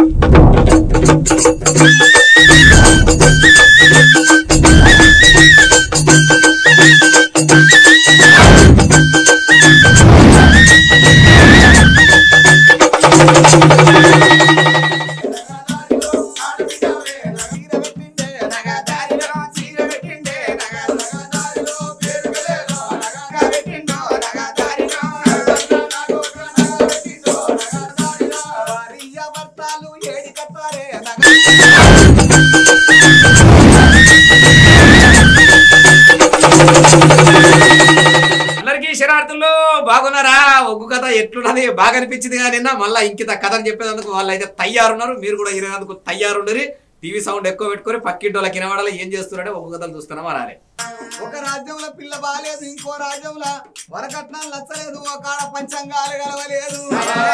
అందరికీ శరార్థులు బాగున్నారా ఒగ్గు కథ ఎట్లున్నది బాగా అనిపించింది కానీ నిన్న మళ్ళీ ఇంకిత కథను చెప్పేందుకు వాళ్ళు అయితే తయారున్నారు మీరు కూడా ఇరవై తయారుండరు టీవీ సౌండ్ ఎక్కువ పెట్టుకొని పక్కింటి వాళ్ళకి వినబడాలి ఏం చేస్తున్నారంటే ఒగ్గు కథలు చూస్తున్నాం అనాలి ఒక రాజ్యంలో పిల్ల బాలేదు ఇంకో రాజ్యంలో వరకట్నం నచ్చలేదు ఒక ఆడ పంచంగాలు గలవలేదు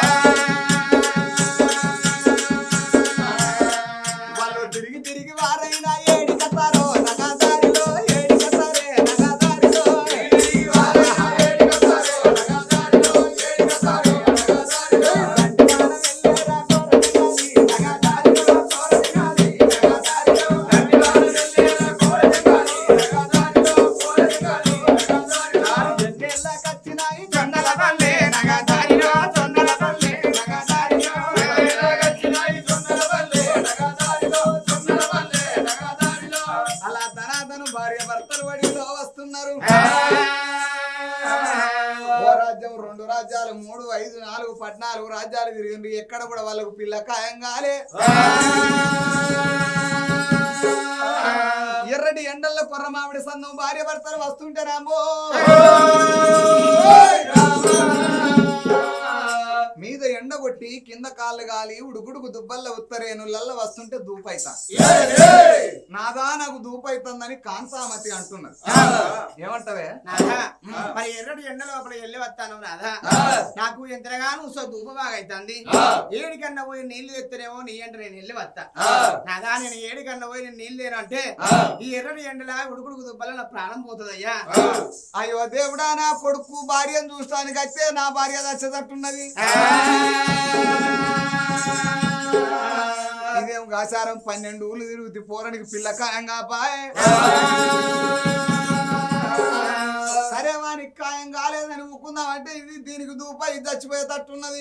వాళ్ళు తిరిగి తిరిగి వారైనా ఏడి కత్తారో నగాదారిలో ఏడి కత్తారే నగాదారిలో తిరిగి వారైనా ఏడి కత్తారో నగాదారిలో ఏడి కత్తారే నగాదారిలో నగాదారిలో కోరగాలి నగాదారిలో వెళ్ళేరా కోరగాలి నగాదారిలో కోరగాలి నగాదారిలో జంగెల్ల కచ్చినాయి జొన్నల పల్లె నగాదారిలో జొన్నల పల్లె నగాదారిలో వెళ్ళేరా కచ్చినాయి జొన్నల పల్లె నగాదారిలో జొన్నల పల్లె నగాదారిలో అలా ధనాధను భార్య భర్తలు వడిలో వస్తున్నారు ఓ రాజ్యం రెండు రాజ్యాలు మూడు ఐదు నాలుగు పద్నాలుగు రాజ్యాలు తిరిగింది ఎక్కడ కూడా వాళ్ళకు పిల్ల ఖాయం కాలే ఎర్రటి ఎండల్లో కొర్ర మామిడి సందం భార్య భర్తలు వస్తుంటే రామో మీద ఎండ కొట్టి కింద కాళ్ళు గాలి ఉడుకుడుకు దుబ్బల్ల ఉత్తరేను లల్ల వస్తుంటే దూపైతా నాదా నాకు దూపైతుందని కాంతామతి అంటున్నది ఏమంటావే నాదా మరి ఎర్రటి ఎండ లోపల వెళ్ళి వస్తాను నాదా నాకు ఎంతగానో సో ధూప బాగా అవుతుంది ఏడికన్నా పోయి నీళ్లు తెత్తనేమో నీ ఎంట నేను వెళ్ళి వస్తా నాదా నేను ఏడికన్నా పోయి నేను నీళ్లు లేను అంటే ఈ ఎర్రటి ఎండలా ఉడుకుడుకు దుబ్బల నా ప్రాణం పోతుందయ్యా అయ్యో దేవుడా నా కొడుకు భార్యను చూస్తానికి అయితే నా భార్య దచ్చదట్టున్నది ఇదేం గాసారం పన్నెండు ఊళ్ళు తిరుగుతి పోరానికి పిల్ల ఖాయంగా పాయే సరే వానికి ఖాయం కాలేదని ఊకుందామంటే ఇది దీనికి దూప ఇది చచ్చిపోయేటట్టున్నది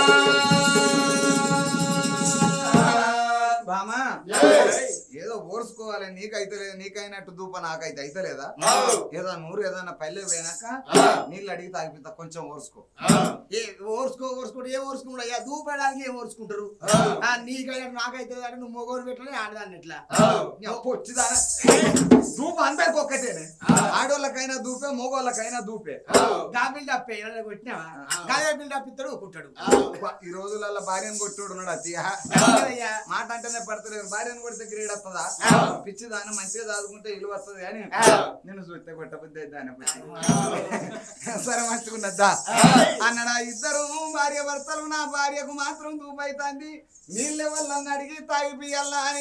బామా ఏదో ఓర్చుకోవాలి నీకైతే లేదు నీకైనట్టు దూప నాకైతే అయితే లేదా ఏదో నూరు ఏదైనా పల్లె పోయినాక నీళ్ళు అడిగి తాగిపిస్తా కొంచెం ఓర్చుకో ఏ ఓర్చుకో ఓర్చుకుంటే ఏం ఓర్చుకుంటారు అయ్యా దూపడానికి ఏం ఓర్చుకుంటారు ఆ, నీకైనా నాకైతే అంటే నువ్వు మొగోరు పెట్టలే ఆడదాన్ని ఎట్లా వచ్చిదానా దూప అందరికి ఒక్కటేనే ఆడోళ్ళకైనా దూపే మగోళ్ళకైనా దూపే గా బిల్డప్ ఎవరైనా కొట్టినావా గాదే బిల్డప్ ఇస్తాడు ఊకుంటాడు ఈ రోజులలో భార్యను కొట్టోడు ఉన్నాడు అతి అయ్యా మాట అంటేనే పడతలేదు భార్యను కొడితే గ్రేడ్ వస్తుందా పిచ్చి దాన్ని మంచిగా చదువుకుంటే ఇల్లు వస్తుంది కానీ నేను చూస్తే కొట్టబుద్ధి దాని సరే మంచుకున్నద్దా అన్నడా ఇద్దరు భార్య భర్తలు నా భార్యకు మాత్రం దూపైతాంది నీళ్ళ వల్ల నన్ను అడిగి తాగిపియల్లా అని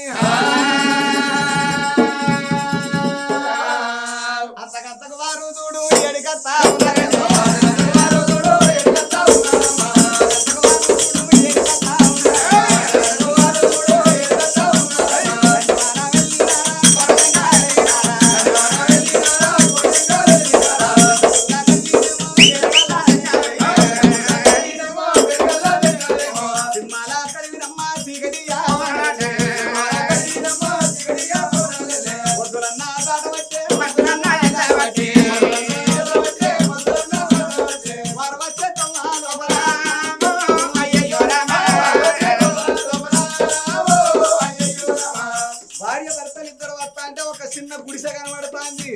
అంతకంతకు వారు చూడు ఎడిగత్తా ఉన్నారేమో. వారు చూడు ఎడిగత్తా ఉన్నారమ్మా. అంతకు వారు చూడు ఎడిగత్తా ఉన్నారేమో. వారు చూడు ఎడిగత్తా ఉన్నారమ్మా. వాన వెళ్ళినా కొరగాలిరా. వాన వెళ్ళినా కొరగాలిరా. నగలినేమో వెరగలాలిరేమో. సినిమాల కడివినమ్మ చీకటియా వనలే. కడివినమ్మ చీకటియా వనలే. వద్దులన్న దాటవచ్చే, వద్దులన్న ఎల్లవచ్చే. ఎల్లవచ్చే, వద్దులన్న వదలవచ్చే. వరవచ్చే తమ్మ లోపల. అయ్యయ్యో రామ. అయ్యయ్యో రామ. భార్య భర్తలు ఇద్దరు వస్తా అంటే ఒక చిన్న గుడిసె కనబడుతుంది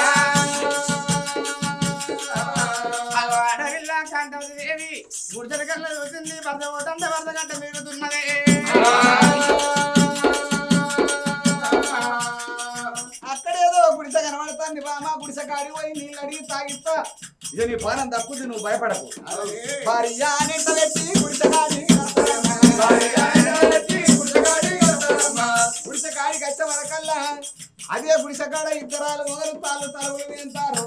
అడవిల్లా కాంతవతి దేవి గుడిసెల కళ్ళ చూసింది భర్త పోతుంటే భర్త గంట మీరుతున్నదే అక్కడేదో గుడిసె కనబడుతుంది బామా గుడిసె కాడి పోయి నీళ్ళు అడిగి తాగిస్తా ఇక నీ పానం తప్పుది నువ్వు భయపడకు భార్య నెట్ట పెట్టి గుడిసె కాడి కడతారమ్మా. భార్య నెట్ట పెట్టి గుడిసె కాడి కడతారమ్మా. గుడిసె కాడికి వచ్చే వరకల్లా అదే గుడిసె కాడ ఇద్దరాలు మొదలు తాళ్ళు తలుగులు వింటారు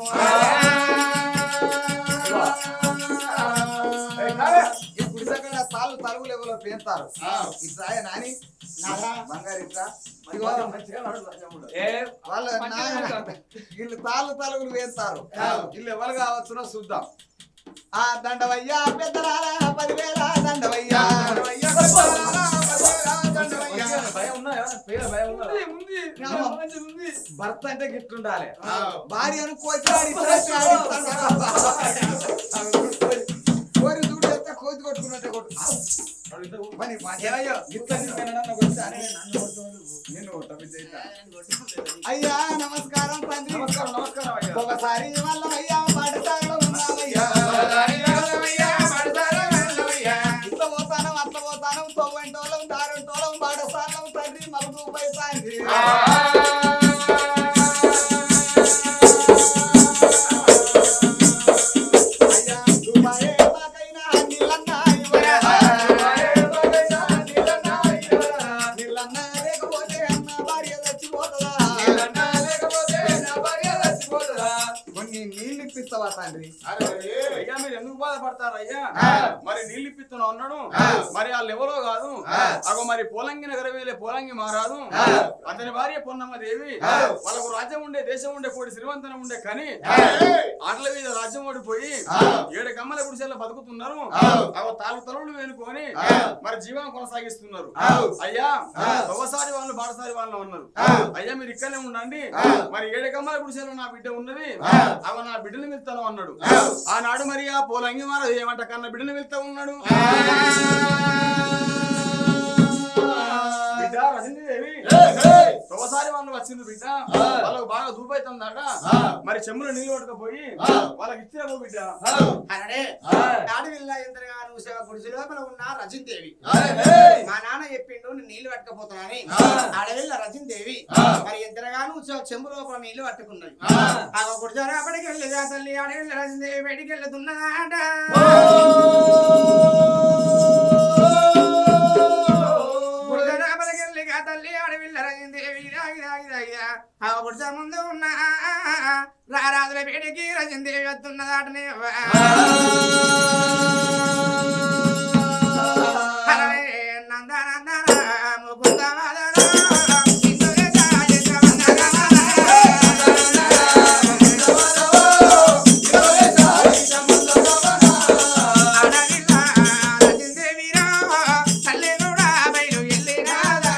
ఈ గుడిసె కాడ తాళ్ళు తలుగులు ఎవరో పేంతారు ఇట్లా నాని బంగారు ఇట్లా ఇగో ఏ వాళ్ళ నాయన వీళ్ళు తాళ్ళు తలుగులు వేస్తారు వీళ్ళు ఎవరు కావచ్చునో చూద్దాం ఆ దండవయ్యా పెద్దరాల పదివేల దండవయ్యా భర్త అంటే గిట్టుండాలి భార్యను కోచాడి కోరి చూడు ఎంత కోతి కొట్టుకున్నట్టే కొట్టు పని ఏమయ్యో గిట్ల నిన్ను కొట్టానే నిన్ను కొట్టబిడ్డ అయ్యా నమస్కారం తండ్రి నమస్కారం నమస్కారం అయ్యా ఒకసారి వల్ల అయ్యా పాఠశాలలో ఉన్నామయ్యా ఇట్ల పోతానం అట్ల పోతానం తొవ్వంటోళం దారంటోళం పాఠశాలం తండ్రి మలుపు పై తండ్రి అయ్యా దుబాయే మాకైనా నీళ్ళన్నా ఇవ్వరా నీళ్ళన్నా లేకపోతే అన్న భార్య చచ్చిపోతుందా కొన్ని నీళ్ళు ఇప్పిస్తావా తండ్రి అయ్యా మీరు ఎందుకు బాధపడతారు అయ్యా మరి నీళ్ళు ఇప్పిస్తున్నావు అన్నాడు మరి వాళ్ళు ఎవరో కాదు అగో మరి పోలంగి నగర వేలే పోలంగి మారాదు అతని భార్య పొన్నమ్మ దేవి వాళ్ళకు రాజ్యం ఉండే దేశం ఉండే కోడి శ్రీవంతనం ఉండే కానీ ఆటల మీద రాజ్యం ఓడిపోయి ఏడు కమ్మల గుడిసెల్లో బతుకుతున్నారు అగో తాలు తలుడు వేనుకొని మరి జీవనం కొనసాగిస్తున్నారు అయ్యా ఒకసారి వాళ్ళు బాడసారి వాళ్ళు ఉన్నారు అయ్యా మీరు ఇక్కడనే ఉండండి మరి ఏడు కమ్మల గుడిసెలో నా బిడ్డ ఉన్నది అవ నా బిడ్డను వెళ్తాను అన్నాడు ఆనాడు మరి ఆ పోలంగి మార ఏమంట కన్నా బిడ్డను వెళ్తా ఉన్నాడు బిడ్డ రజనీదేవి ఒకసారి వాళ్ళు వచ్చింది బిడ్డ వాళ్ళకు బాగా దూపైతుందట మరి చెమ్ములు నీళ్ళు పట్టుకపోయి వాళ్ళకి ఇచ్చిరాబో బిడ్డ అనడే ఆడవిల్ల ఎంతగా నువ్వు సేవ గుడిసి లోపల ఉన్న రజిందేవి మా నాన్న చెప్పిండు నేను నీళ్లు పట్టకపోతున్నానని ఆడవిల్ల రజిందేవి మరి ఎంతగా నువ్వు చెంబు లోపల నీళ్లు పట్టుకున్నది ఆ గుడిసారి అప్పటికి వెళ్ళిగా తల్లి ఆడవిల్ల రజిందేవి బయటికి వెళ్తున్నదాట గుడిసారి అప్పటికి వెళ్ళిగా తల్లి ఆడవిల్ల రజిందేవి రాగి రాగి రాగిరా ఆ గుడిస ముందు ఉన్న రారాజుల బయటికి రజిందేవి వస్తున్నదాటనే హరే నందనందన ముకుంద వదన ఇందులేశ అడవిలా రజిందేవిరా తల్లి కూడా బయలు ఎల్లినాదా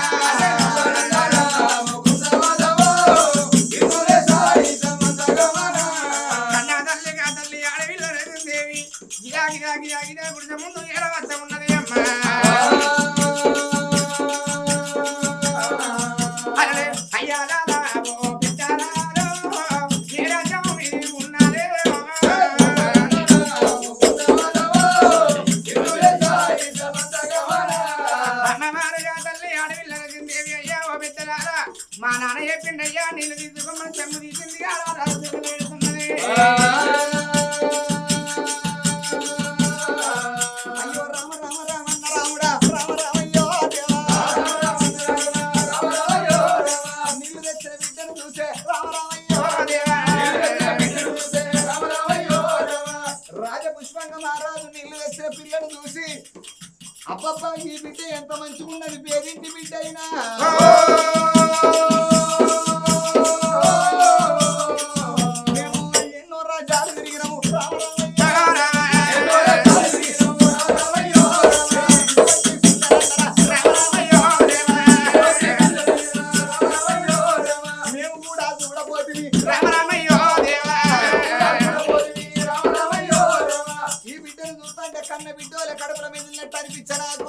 కన్నా తల్లిగా తల్లి అడవిలో రజిందేవి గిరా గిరా గిరా గిరా గుడిస ముందు ఎడవచ్చ ఉన్నది అమ్మా అరే అయ్యా దాదా ఓ పిచ్చారాలో ఏ రాజ్యం ఇది ఉన్నదే అమ్మమారుగా తల్లి అడవిలో రజిందేవి అయ్యా ఓ పెద్దలారా మా నాన్న చెప్పిండయ్యా నీళ్ళు తీసుకోమని చెమ్ము తీసింది ఆడుతున్నది అయ్యో రామ రామ రామన్న రాముడా రామ రామయ్యో దేవా నీళ్ళు తెచ్చిన బిడ్డను చూసే రామ రామయ్యో రాజపుష్పంగ మహారాజు నీళ్లు తెచ్చిన పిల్లను చూసి అబ్బబ్బా ఈ బిడ్డ ఎంత మంచిగున్నది పేరింటి బిడ్డ అయినా మేము ఎన్నో రాజ్యాలు తిరిగినాము రామ మేము కూడా చూడబోతుంది ఈ బిడ్డను చూస్తుంటే కన్న బిడ్డోల కడుపుల మీద ఉన్నట్టు అనిపించ నాకు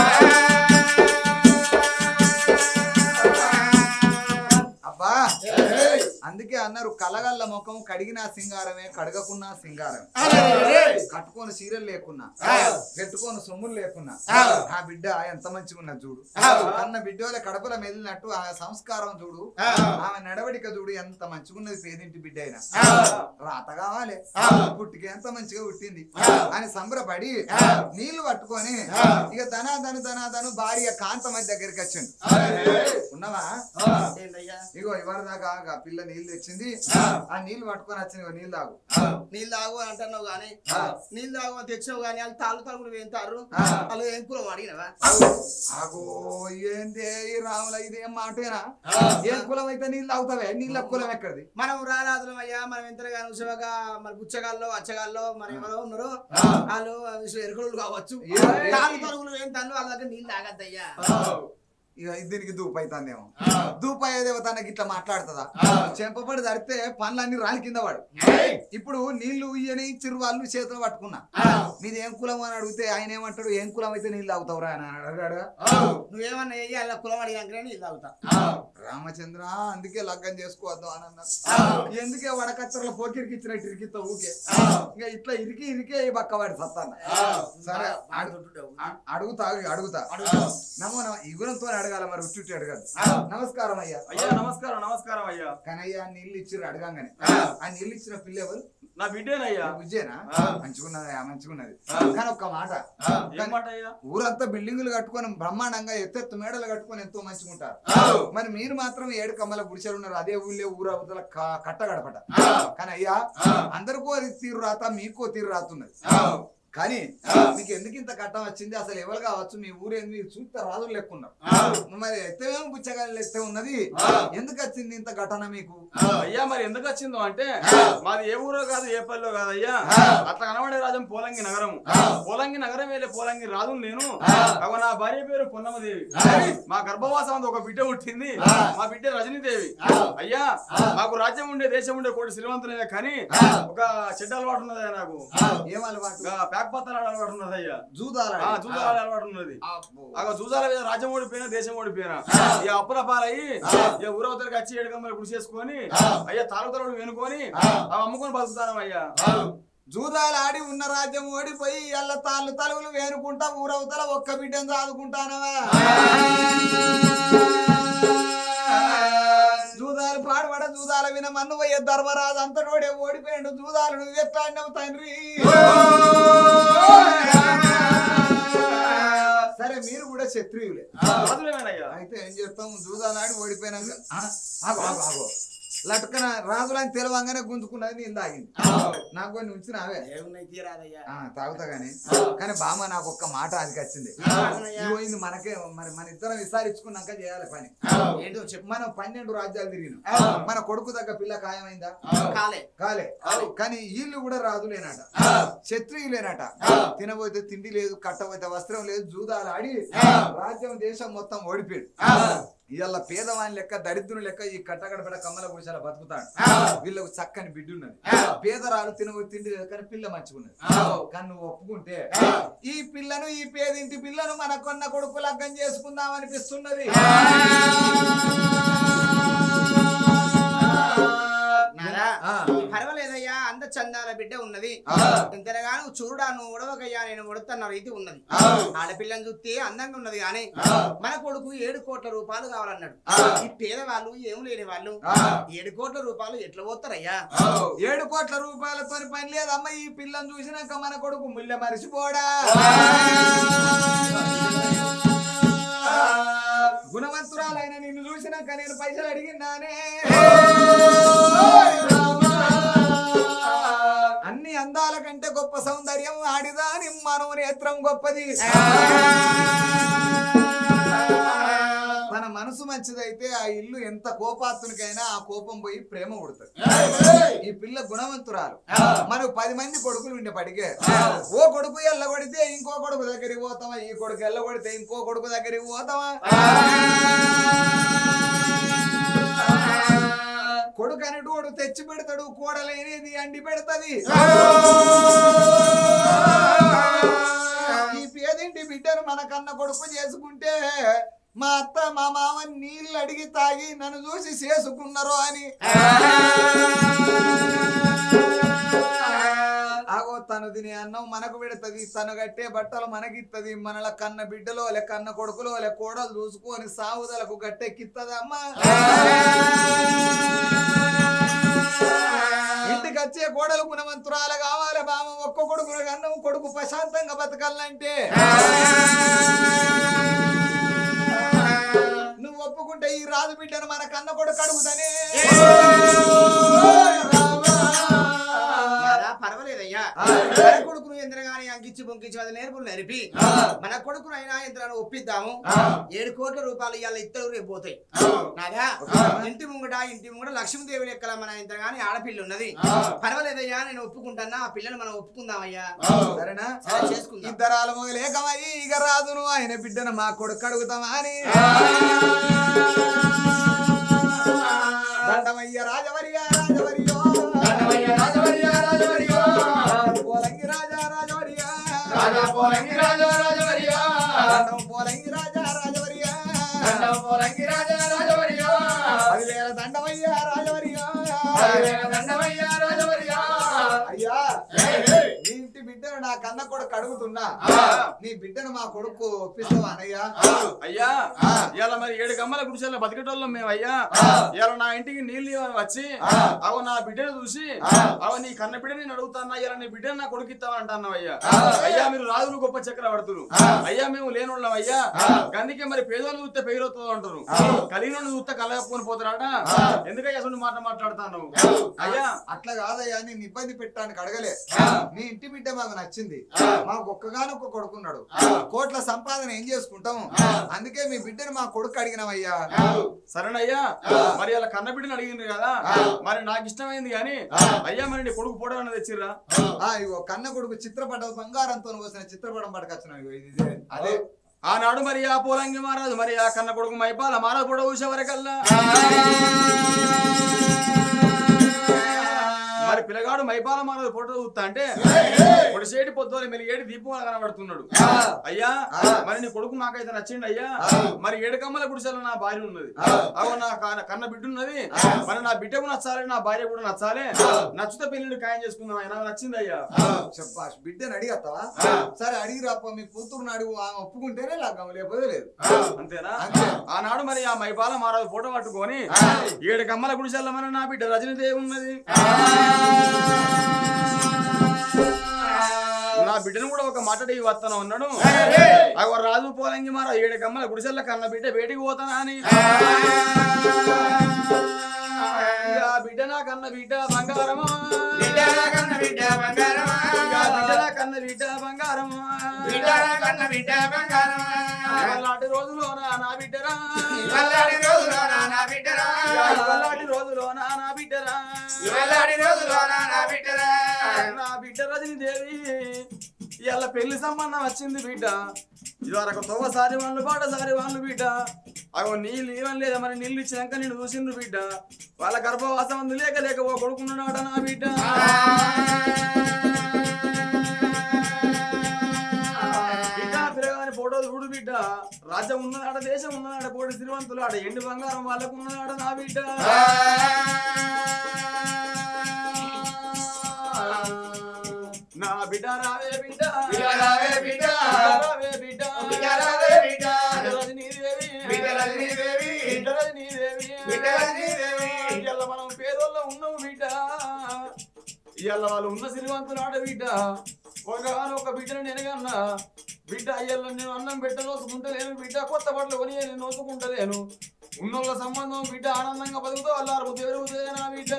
అబ్బా అందుకే అన్నారు కలగల్ల ముఖం కడిగినా సింగారమే కడగకున్నా సింగారం కట్టుకొని సీరియల్ లేకున్నా పెట్టుకొని సొమ్ములు లేకున్నా ఆ బిడ్డ ఎంత మంచిగా ఉన్నది చూడు కన్న బిడ్డోల కడుపుల మెదిలినట్టు ఆ సంస్కారం చూడు ఆమె నడవడిక చూడు ఎంత మంచిగున్నది పేదింటి బిడ్డ అయినా రాత కావాలి పుట్టికి ఎంత మంచిగా పుట్టింది అని సంబరపడి నీళ్లు పట్టుకొని ఇక ధనాధను ధనాధను భార్య కాంతమతి దగ్గరికి వచ్చిండు ఉన్నావా ఇగో ఇవరి దాకా ఆ పిల్ల నీళ్లు తెచ్చింది ఆ నీళ్లు పట్టుకొని వచ్చిన నీళ్ళు తాగు నీళ్ళు తాగు అని అంటున్నావు గానీ ఆ. నీళ్ళు తాగు అని తెచ్చావు గానీ వాళ్ళు తాళ్ళు తాగులు వేంతారు ఆ. వాళ్ళు ఏం కులం అడిగినవా ఆగో ఏంది ఈ రాముల ఇదేం మాటేనా ఏం కులం అయితే నీళ్ళు తాగుతావే నీళ్ళ కులం ఎక్కడిది మనం రారాదులం అయ్యా మనం ఎంతగా ఉత్సవగా మన బుచ్చగాల్లో అచ్చగాల్లో మరి ఎవరో ఉన్నారు వాళ్ళు ఎరుకులు కావచ్చు ఏ- ఏ- తాళ్ళు తరుగులు ఏం తల్లు వాళ్ళ దగ్గర నీళ్ళు తాగద్దయ్యా ఇక దీనికి దూపు అవుతుందేమో దూపు అయ్యేదేమో తనకి ఇట్లా మాట్లాడుతుందా చెంపబడి తడితే పనులన్నీ రాలి కింద వాడు ఇప్పుడు నీళ్లు ఇయ్యని ఇచ్చిరు వాళ్ళు చేతులు పట్టుకున్నా మీది ఏం కులం అని అడిగితే ఆయన ఏమంటాడు ఏం కులం అయితే నీళ్ళు తాగుతావురా అని అడిగాడు నువ్వేమన్నా వెయ్యి అలా కులం అడిగాకనే నీళ్ళు తాగుతా రామచంద్ర అందుకే లగ్గం చేసుకోవద్దు అని అన్నారు ఎందుకే వడకత్తర్ల పోకిరికి ఇచ్చినట్టు ఇరికిస్తా ఊకే ఇంకా ఇట్లా ఇరికి ఇరికే ఈ పక్క వాడి సత్తాన్న సరే అడు- అ- అడుగుతా అడుగుతా నమో నమ ఇగురంతో అడగాల మరి ఉట్టి అడగదు నమస్కారం అయ్యా అయ్యా నమస్కారం నమస్కారం అయ్యా కనయ్య నీళ్ళు ఇచ్చిర్రు అడగంగానే ఆ నీళ్ళు ఇచ్చిన పిల్ల ఎవరు నా బిడ్డేనయ్యా బుజ్జేనా ఆ. మంచిగున్నది మంచిగున్నది ఆ. కానీ ఒక్క మాట ఏం మాట అయ్యా ఊరంతా బిల్డింగులు కట్టుకొని బ్రహ్మాండంగా ఎత్తెత్తు మేడలు కట్టుకొని ఎంతో మంచిగుంటారు మరి మీరు మాత్రం ఏడు కమ్మల గుడిసెలు ఉన్నారు అదే ఊళ్ళో ఊరు అవతల క- కట్ట గడపట కానీ అయ్యా అందరికో తీరు రాత మీకో తీరు రాతున్నది కానీ మీకు ఎందుకు ఇంత కట్టం వచ్చింది అసలు ఎవరు కావచ్చు మీ ఊరేంది మీరు చూస్తే రాజులు లెక్కున్నారు మరి ఎత్తేమో బుచ్చగాలి ఎత్తే ఉన్నది ఎందుకు వచ్చింది ఇంత ఘటన మీకు అయ్యా మరి ఎందుకు వచ్చిందో అంటే మాది ఏ ఊరో కాదు ఏ పల్లెలో కాదు అయ్యా అట్లా కనబడే రాజం పోలంగి నగరం పోలంగి నగరం వెళ్ళే పోలంగి రాజు నేను అగో నా భార్య పేరు పొన్నమదేవి మా గర్భవాసం అంతా ఒక బిడ్డ పుట్టింది మా బిడ్డ రజనీదేవి అయ్యా మాకు రాజ్యం ఉండే దేశం ఉండే కోటి శ్రీమంతులే కానీ ఒక చెడ్డ అలవాటు ఉన్నది నాకు ఏం అలవాటు ఇంకా ప్యాక్ పత్రాలు అలవాటు ఉన్నది అయ్యా జూదాల ఆ, జూదాల అలవాటు ఉన్నది అగో జూదాల మీద రాజ్యం ఓడిపోయినా దేశం ఓడిపోయినా ఇక అప్పుల పాలయ్యి ఇక ఊరవతలకి వచ్చి ఏడుకమ్మలు గుడి చేసుకొని అయ్యా తాలుతరుడు వెనుకొని అవి అమ్ముకొని బతుకుతాను అయ్యా జూదాలు ఆడి ఉన్న రాజ్యం ఓడిపోయి ఎల్ల తాళ్ళు తలుగులు వేనుకుంటా ఊరవతల ఒక్క బిడ్డను సాదుకుంటానవా జూదాలు పాడబడ జూదాల విన మన్ను పోయే ధర్మరాజు అంతటోడే ఓడిపోయాడు జూదాలు నువ్వు ఎట్లాడినావు తండ్రి సరే మీరు కూడా క్షత్రియులే రాజులేమేనయ్యా అయితే ఏం చేస్తాం జూదాలు ఆడి ఓడిపోయినాక ఆ, ఆగు ఆగు ఆగు లట్కన రాజులని తెలవంగానే గుంజుకున్నది నేను తాగింది నాకు కొన్ని ఉంచిన అవే ఏమున్నాయి తీరాదయ్యా ఆ, తాగుతా గానీ కానీ బామ్మ నాకు ఒక్క మాట అది వచ్చింది ఇదిగో ఇది మనకే మరి మన ఇద్దరం విసారించుకున్నాక చేయాలి పని ఏంటో చెప్పు మనం పన్నెండు రాజ్యాలు తిరిగినాం మన కొడుకు దగ్గర పిల్ల ఖాయమైందా కాలే కాలే కానీ వీళ్ళు కూడా రాజులేనట క్షత్రియులేనట తినబోతే తిండి లేదు కట్టబోతే వస్త్రం లేదు జూదాలు ఆడి రాజ్యం దేశం మొత్తం ఓడిపోయాడు ఇవాళ పేదవాని లెక్క దరిద్రుని లెక్క ఈ కట్టగడపడ కమ్మల గుడిసెల బతుకుతాడు వీళ్ళకు చక్కని బిడ్డున్నది పేదరాలు తినబోతే తిండి లేదు కానీ పిల్ల మంచిగున్నది కానీ నువ్వు ఒప్పుకుంటే ఈ పిల్లను ఈ పేదింటి పిల్లను మన కొన్న కొడుకు లగ్గం చేసుకుందాం అనిపిస్తున్నది నారా ఆ. పర్వాలేదయ్యా అంత చందాల బిడ్డ ఉన్నది ఆ. ఇంతగాను చూడా నువ్వు ఉడవకయ్యా నేను ఉడతన్న రీతి ఉన్నది ఆడపిల్లని చూస్తే అందంగా ఉన్నది కానీ మన కొడుకు ఏడు కోట్ల రూపాయలు కావాలన్నాడు ఈ పేదవాళ్ళు ఏం లేని వాళ్ళు ఆ. ఏడు కోట్ల రూపాయలు ఎట్లా పోతారయ్యా ఏడు కోట్ల రూపాయలతో పని లేదమ్మ ఈ పిల్లని చూసినాక మన కొడుకు ముళ్ళ మరిచిపోడా గుణవంతురాలైన నిన్ను చూసినాక నేను పైసలు అడిగినానే అన్ని అందాల కంటే గొప్ప సౌందర్యం ఆడిదా నిమ్మను నేత్రం గొప్పది తన మనసు మంచిదైతే ఆ ఇల్లు ఎంత కోపాత్తునికైనా ఆ కోపం పోయి ప్రేమ పుడుతుంది ఈ పిల్ల గుణవంతురాలు మనకు పది మంది కొడుకులు ఉండే పడిగే ఓ కొడుకు ఎల్లగొడితే ఇంకో కొడుకు దగ్గరికి పోతామా ఈ కొడుకు ఎల్లగొడితే ఇంకో కొడుకు దగ్గరికి పోతామా కొడుకు అనేటోడు తెచ్చి పెడతాడు కూడలేనిది అండి పెడతది ఈ పేదింటి బిడ్డను మన కన్న కొడుకు చేసుకుంటే మా అత్త మా మామ నీళ్ళు అడిగి తాగి నన్ను చూసి చేసుకున్నారు అని ఆగో తను తినే అన్నం మనకు పెడుతుంది తను కట్టే బట్టలు మనకిత్తది మనల కన్న బిడ్డలో లే కన్న కొడుకులో లే కోడలు చూసుకొని సావుదలకు గట్టెక్కిత్తదమ్మా ఇంటికి వచ్చే కోడలు గుణవంతురాలు కావాలి బామ ఒక్క కొడుకు అన్నం కొడుకు ప్రశాంతంగా బతకాలంటే నువ్వు ఒప్పు ఒప్పుకుంటే ఈ రాజు బిడ్డను మన కన్న కొడుకు అడుగుతానే నాదా పర్వాలేదయ్యా మన కొడుకును ఎంతగాని అంకించి పొంకించి అది నేర్పులు నేర్పి మన కొడుకును అయినా ఎంతగానో ఒప్పిద్దాము ఏడు కోట్ల రూపాయలు ఇవాళ ఇద్దరు రేపు పోతాయి నాదా ఇంటి ముంగట ఇంటి ముంగట లక్ష్మీదేవి లెక్కల మన ఇంతగాని ఆడపిల్ల ఉన్నది పర్వాలేదయ్యా నేను ఒప్పుకుంటానా ఆ పిల్లను మనం ఒప్పుకుందామయ్యా సరేనా సరే, చేసుకుందాం. ఇద్దరాల మొగలేకమై ఇక రాజును ఆయన బిడ్డను మా కొడుకు అడుగుతామా అని దండమయ్య రాజవరియ రాజవరియో పోలంగి రాజా రాజవరియ దండం పోలంగి రాజా రాజవరియ పదివేల దండమయ్య రాజవరియ అయ్యా నీ ఇంటి బిడ్డను నా కన్న కొడుకు అడుగుతున్నా నీ బిడ్డను మా కొడుకు ఒప్పిస్తావా అనయ్యా అయ్యా ఇవాళ మరి ఏడు గమ్మల గుడిసెల్లో బతికేటోళ్ళం మేము అయ్యా ఇవాళ నా ఇంటికి నీళ్ళు ఇవ్వని వచ్చి అవ నా బిడ్డను చూసి అవ నీ కన్న బిడ్డ నేను అడుగుతానా ఇలా నీ బిడ్డను నా కొడుకు ఇస్తామంటున్నావు అయ్యా అయ్యా మీరు రాజులు గొప్ప చక్రవర్తులు అయ్యా మేము లేనోళ్ళం అయ్యా అందుకే మరి పేదోళ్ళు చూస్తే పేరుతో అంటారు కలిగిన చూస్తే కలగప్పుకొని పోతారట ఎందుకయ్యా అసలు మాట మాట్లాడుతాను అయ్యా అట్లా కాదయ్యా నేను ఇబ్బంది పెట్టడానికి అడగలే నీ ఇంటి బిడ్డ మాకు నచ్చింది మాకు ఒక్కగానొక్క కొడుకున్నాడు కోట్ల సంపాదన ఏం చేసుకుంటాము అందుకే మీ బిడ్డను మా కొడుకు అడిగినామయ్యా సరేనయ్యా మరి అలా కన్న బిడ్డను అడిగిండ్రు కదా మరి నాకు ఇష్టమైంది కానీ అయ్యా మరి నీ కొడుకు పోవడం అనేది తెచ్చిర్రా ఆ ఇగో కన్న కొడుకు చిత్రపటం బంగారంతో పోసిన చిత్రపటం పట్టుకొచ్చిన ఇగో ఇది ఇదే. అదే ఆనాడు మరి ఆ పోలంగి మారాదు మరి ఆ కన్న కొడుకు మైపాల మారాదు కూడా ఊసే వరకల్లా మరి పిల్లగాడు మైపాల మారాదు ఫోటో చూస్తా అంటే పొడిసేటి పొద్దున మెలి ఏడు దీపం అలా కనబడుతున్నాడు అయ్యా మరి నీ కొడుకు నాకైతే నచ్చిండు అయ్యా మరి ఏడు కమ్మల గుడిసెలో నా భార్య ఉన్నది అవు నా కా- కన్న బిడ్డ ఉన్నది మరి నా బిడ్డకు నచ్చాలి నా భార్య కూడా నచ్చాలి నచ్చితే పెళ్లి ఖాయం చేసుకుందాం ఆయన నచ్చింది అయ్యా చెప్పాష్ బిడ్డను అడిగత్తావా సరే అడిగి రాపో మీ కూతురుని అడుగు ఆమె ఒప్పుకుంటేనే లగ్గం లేకపోతే లేదు అంతేనా అంతే. ఆనాడు మరి ఆ మైపాల మారాదు ఫోటో పట్టుకొని ఏడు కమ్మల గుడిసెల్లమని నా బిడ్డ రజనీదేవి ఉన్నది నా బిడ్డను కూడా ఒక మాట అడిగి వస్తాను అన్నాడు అగో రాజు పోలంగి మారా ఏడు కమ్మల గుడిసెల్ల కన్న బిడ్డ బయటికి పోతానా అని ఇక ఆ బిడ్డ నా కన్న బిడ్డ బంగారమా ఇక ఆ బిడ్డ నా కన్న బిడ్డ బంగారమా ఇవాళటి రోజులోన నా బిడ్డరా ఇవాళటి రోజులోన నా బిడ్డరా నా బిడ్డ రజని దేవి ఇవాళ పెళ్లి సంబంధం వచ్చింది బిడ్డ ఇదివరకు తొవ్వసారి వాళ్ళు పాటసారి వాళ్ళు బిడ్డ అగో నీళ్ళు ఇవ్వం లేదా మరి నీళ్ళు ఇచ్చినాక నేను చూసిండ్రు బిడ్డ వాళ్ళ గర్భవాసం అందు లేక లేక ఓ కొడుకున్నాడ నా బిడ్డ బిడ్డ పిల్లగాని ఫోటో చూడు బిడ్డ రాజ్యం ఉన్నదాడ దేశం ఉన్నదాడ కోటి శ్రీమంతులు ఆడ ఎండు బంగారం వాళ్ళకు ఉన్నదాడ నా బిడ్డ నా బిడ్డ రావే బిడ్డ రావే బిడ్డ రావే బిడ్డ రావే బిడ్డ రజనీదేవి బిడ్డ రజనీదేవి బిడ్డ రజనీదేవి బిడ్డ రజనీదేవి ఇవాళ మనం పేదోళ్ళ ఉన్నాం బిడ్డ ఇవాళ వాళ్ళు ఉన్న శ్రీమంతులు ఆడ బిడ్డ ఒక ఒక బిడ్డను నేను కన్నా బిడ్డ అయ్యల్ల నేను అన్నం పెట్ట నోసుకుంటలేను బిడ్డ కొత్త బట్టలు కొని నేను నోసుకుంటలేను ఉన్నోళ్ళ సంబంధం బిడ్డ ఆనందంగా బతుకుతూ అల్లారు పెరుగుతుంది నా బిడ్డ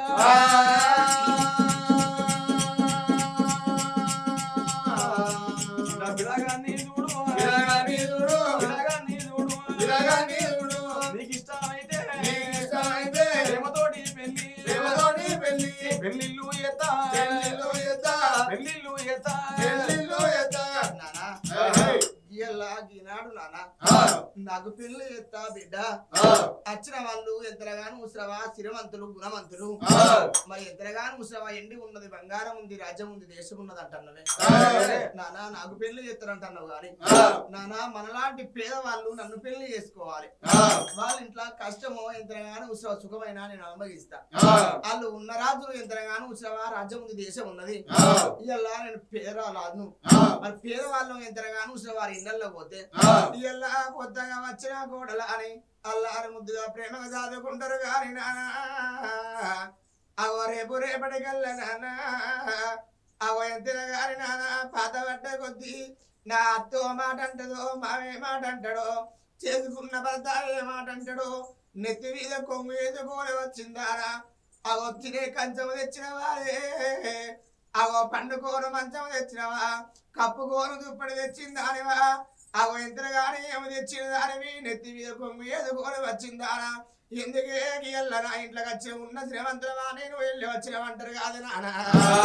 నా పిల్లగాన్ని చూడు పిల్లగాన్ని చూడు పిల్లగాన్ని చూడు నీకు ఇష్టమైతే ప్రేమతోటి పెళ్లి పెళ్లిళ్ళు ఎత్తా పెళ్లిళ్ళు ఎత్తా నానా ఇయ్యాల ఈనాడు నానా నాకు పిల్లలు ఎత్తా బిడ్డ వచ్చిన వాళ్ళు ఎంతగానో ముసరవా స్థిరవంతులు గుణవంతులు మరి ఎంతగానో ముసరవా ఎండి ఉన్నది బంగారం ఉంది రాజ్యం ఉంది దేశం ఉన్నది అంటున్నవే నానా నాకు పెళ్లి చేస్తారంటున్నావు కానీ నానా మనలాంటి పేదవాళ్ళు నన్ను పెళ్లి చేసుకోవాలి వాళ్ళ ఇంట్లో కష్టమో ఎంతగానో ముసరవా సుఖమైన నేను అనుభవిస్తా వాళ్ళు ఉన్న రాజులు ఎంతగానో ముసరవా రాజ్యం ఉంది దేశం ఉన్నది ఇవాళ నేను పేదరాలను మరి పేదవాళ్ళం ఎంతగానో ముసలి వారి ఇళ్ళల్లో పోతే ఇవాళ కొత్తగా వచ్చిన కోడల అని అల్లారి ముద్దుగా ప్రేమగా చదువుకుంటారు కానీ నానా అవ రేపు రేపటి కల్ల నానా అవ ఎంతిన గారి నానా పాత పట్ట కొద్ది నా అత్తో మాట అంటదో మావే మాట అంటాడో చేసుకున్న భర్త ఏమాటంటాడు నెత్తి మీద కొంగు ఎదుకోని వచ్చిందారా ఆ వచ్చినే కంచం తెచ్చిన వారే అగో పండుకోను మంచం తెచ్చినవా కప్పుకోను దుప్పటి తెచ్చిందానివా అగో ఎంతగాని ఏమి తెచ్చిన దానివి నెత్తి మీద కొంగు ఎదుకోని వచ్చిందారా ఎందుకే ఎల్ల నా ఇంట్లోకి వచ్చి ఉన్న శ్రీమంతులమా నేను వెళ్ళి వచ్చినవంటారు కాదు నానా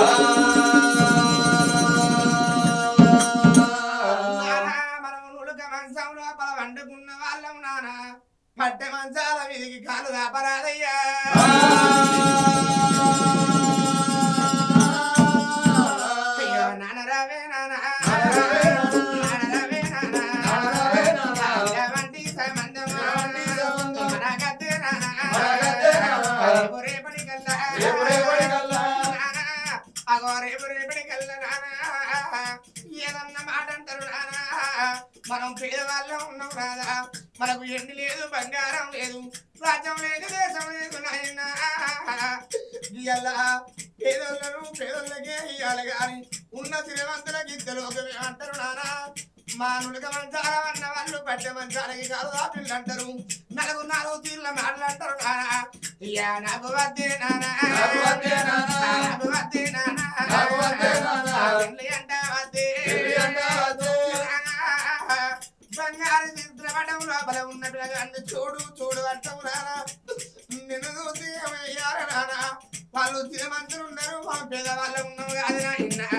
నానా, మనం నులుక మంచం లోపల వండుకున్న వాళ్ళం నానా పట్టె మంచాల మీదికి కాలు దాపరాదయ్యా అయ్యో నాన్న రావే నాన్న నాన్న రావే నాన్న ఎవంటి సంబంధమా? మన గద్దె నాన్న. రేపు రేపటి కల్లా. నాన్న, అగో రేపు రేపటి కల్లా నాన్న. ఏదన్న మాట అంటారు నాన్న మనం పేదవాళ్ళం ఉన్నాం రాదా మనకు ఎండి లేదు బంగారం లేదు రాజ్యం లేదు దేశం లేదు నాయన ఇయ్యాల పేదోళ్ళను పేదోళ్ళకే ఇయ్యాలి గాని ఉన్న శ్రీమంతులకి ఇద్దరు అంటారు నానా మా నుడక మంచాల అన్న వాళ్ళు పట్టె మంచాలకి కాదు ఆ పిల్లలు అంటారు నలుగురు నాలుగు తీర్ల మాటలంటారు నానా ఇయ్యా నాకు వద్దే నానా నాకు వద్దే నానా. నాకు వద్దే నానా నాకు వద్దే నానా. పెళ్ళి అంటే వద్దే పెళ్ళి అంటే వద్దే. నానా. బంగారు చిత్రపటం లోపల ఉన్న పిల్లగాన్ని చూడు చూడు అంటావు నానా నిన్ను చూసి ఏమయ్యారు నానా వాళ్ళు శ్రీమంతులు ఉన్నారు మా పేదవాళ్ళు ఉన్నాం కాదు నాయనా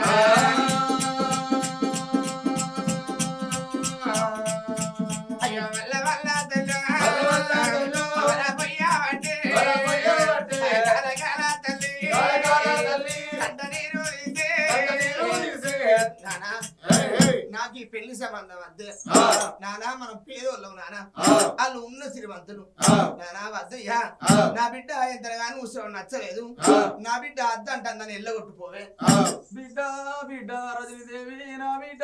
అయ్యో వల్ల వల్ల తెల్ల వల్ల వల్ల తెల్ల. వల పొయ్యావంటే వల పొయ్యావంటే. కలకల తల్లి కలకల తల్లి. కంట నీరు తీసే. కంట నీరు తీసే. నానా ఏయ్, ఏయ్. నాకు ఈ పెళ్లి సంబంధం అద్దే ఆ. నానా మనం పేదోళ్ళం నానా ఆ. వాళ్ళు ఉన్న శ్రీమంతులు ఆ. నానా వద్దయ్యా ఆ. నా బిడ్డ ఎంతగానో ఉత్సవం నచ్చలేదు ఆ. నా బిడ్డ అద్ద అంటుందని ఎల్లగొట్టుకోవే ఆ. బిడ్డ బిడ్డ రజనీదేవి నా బిడ్డ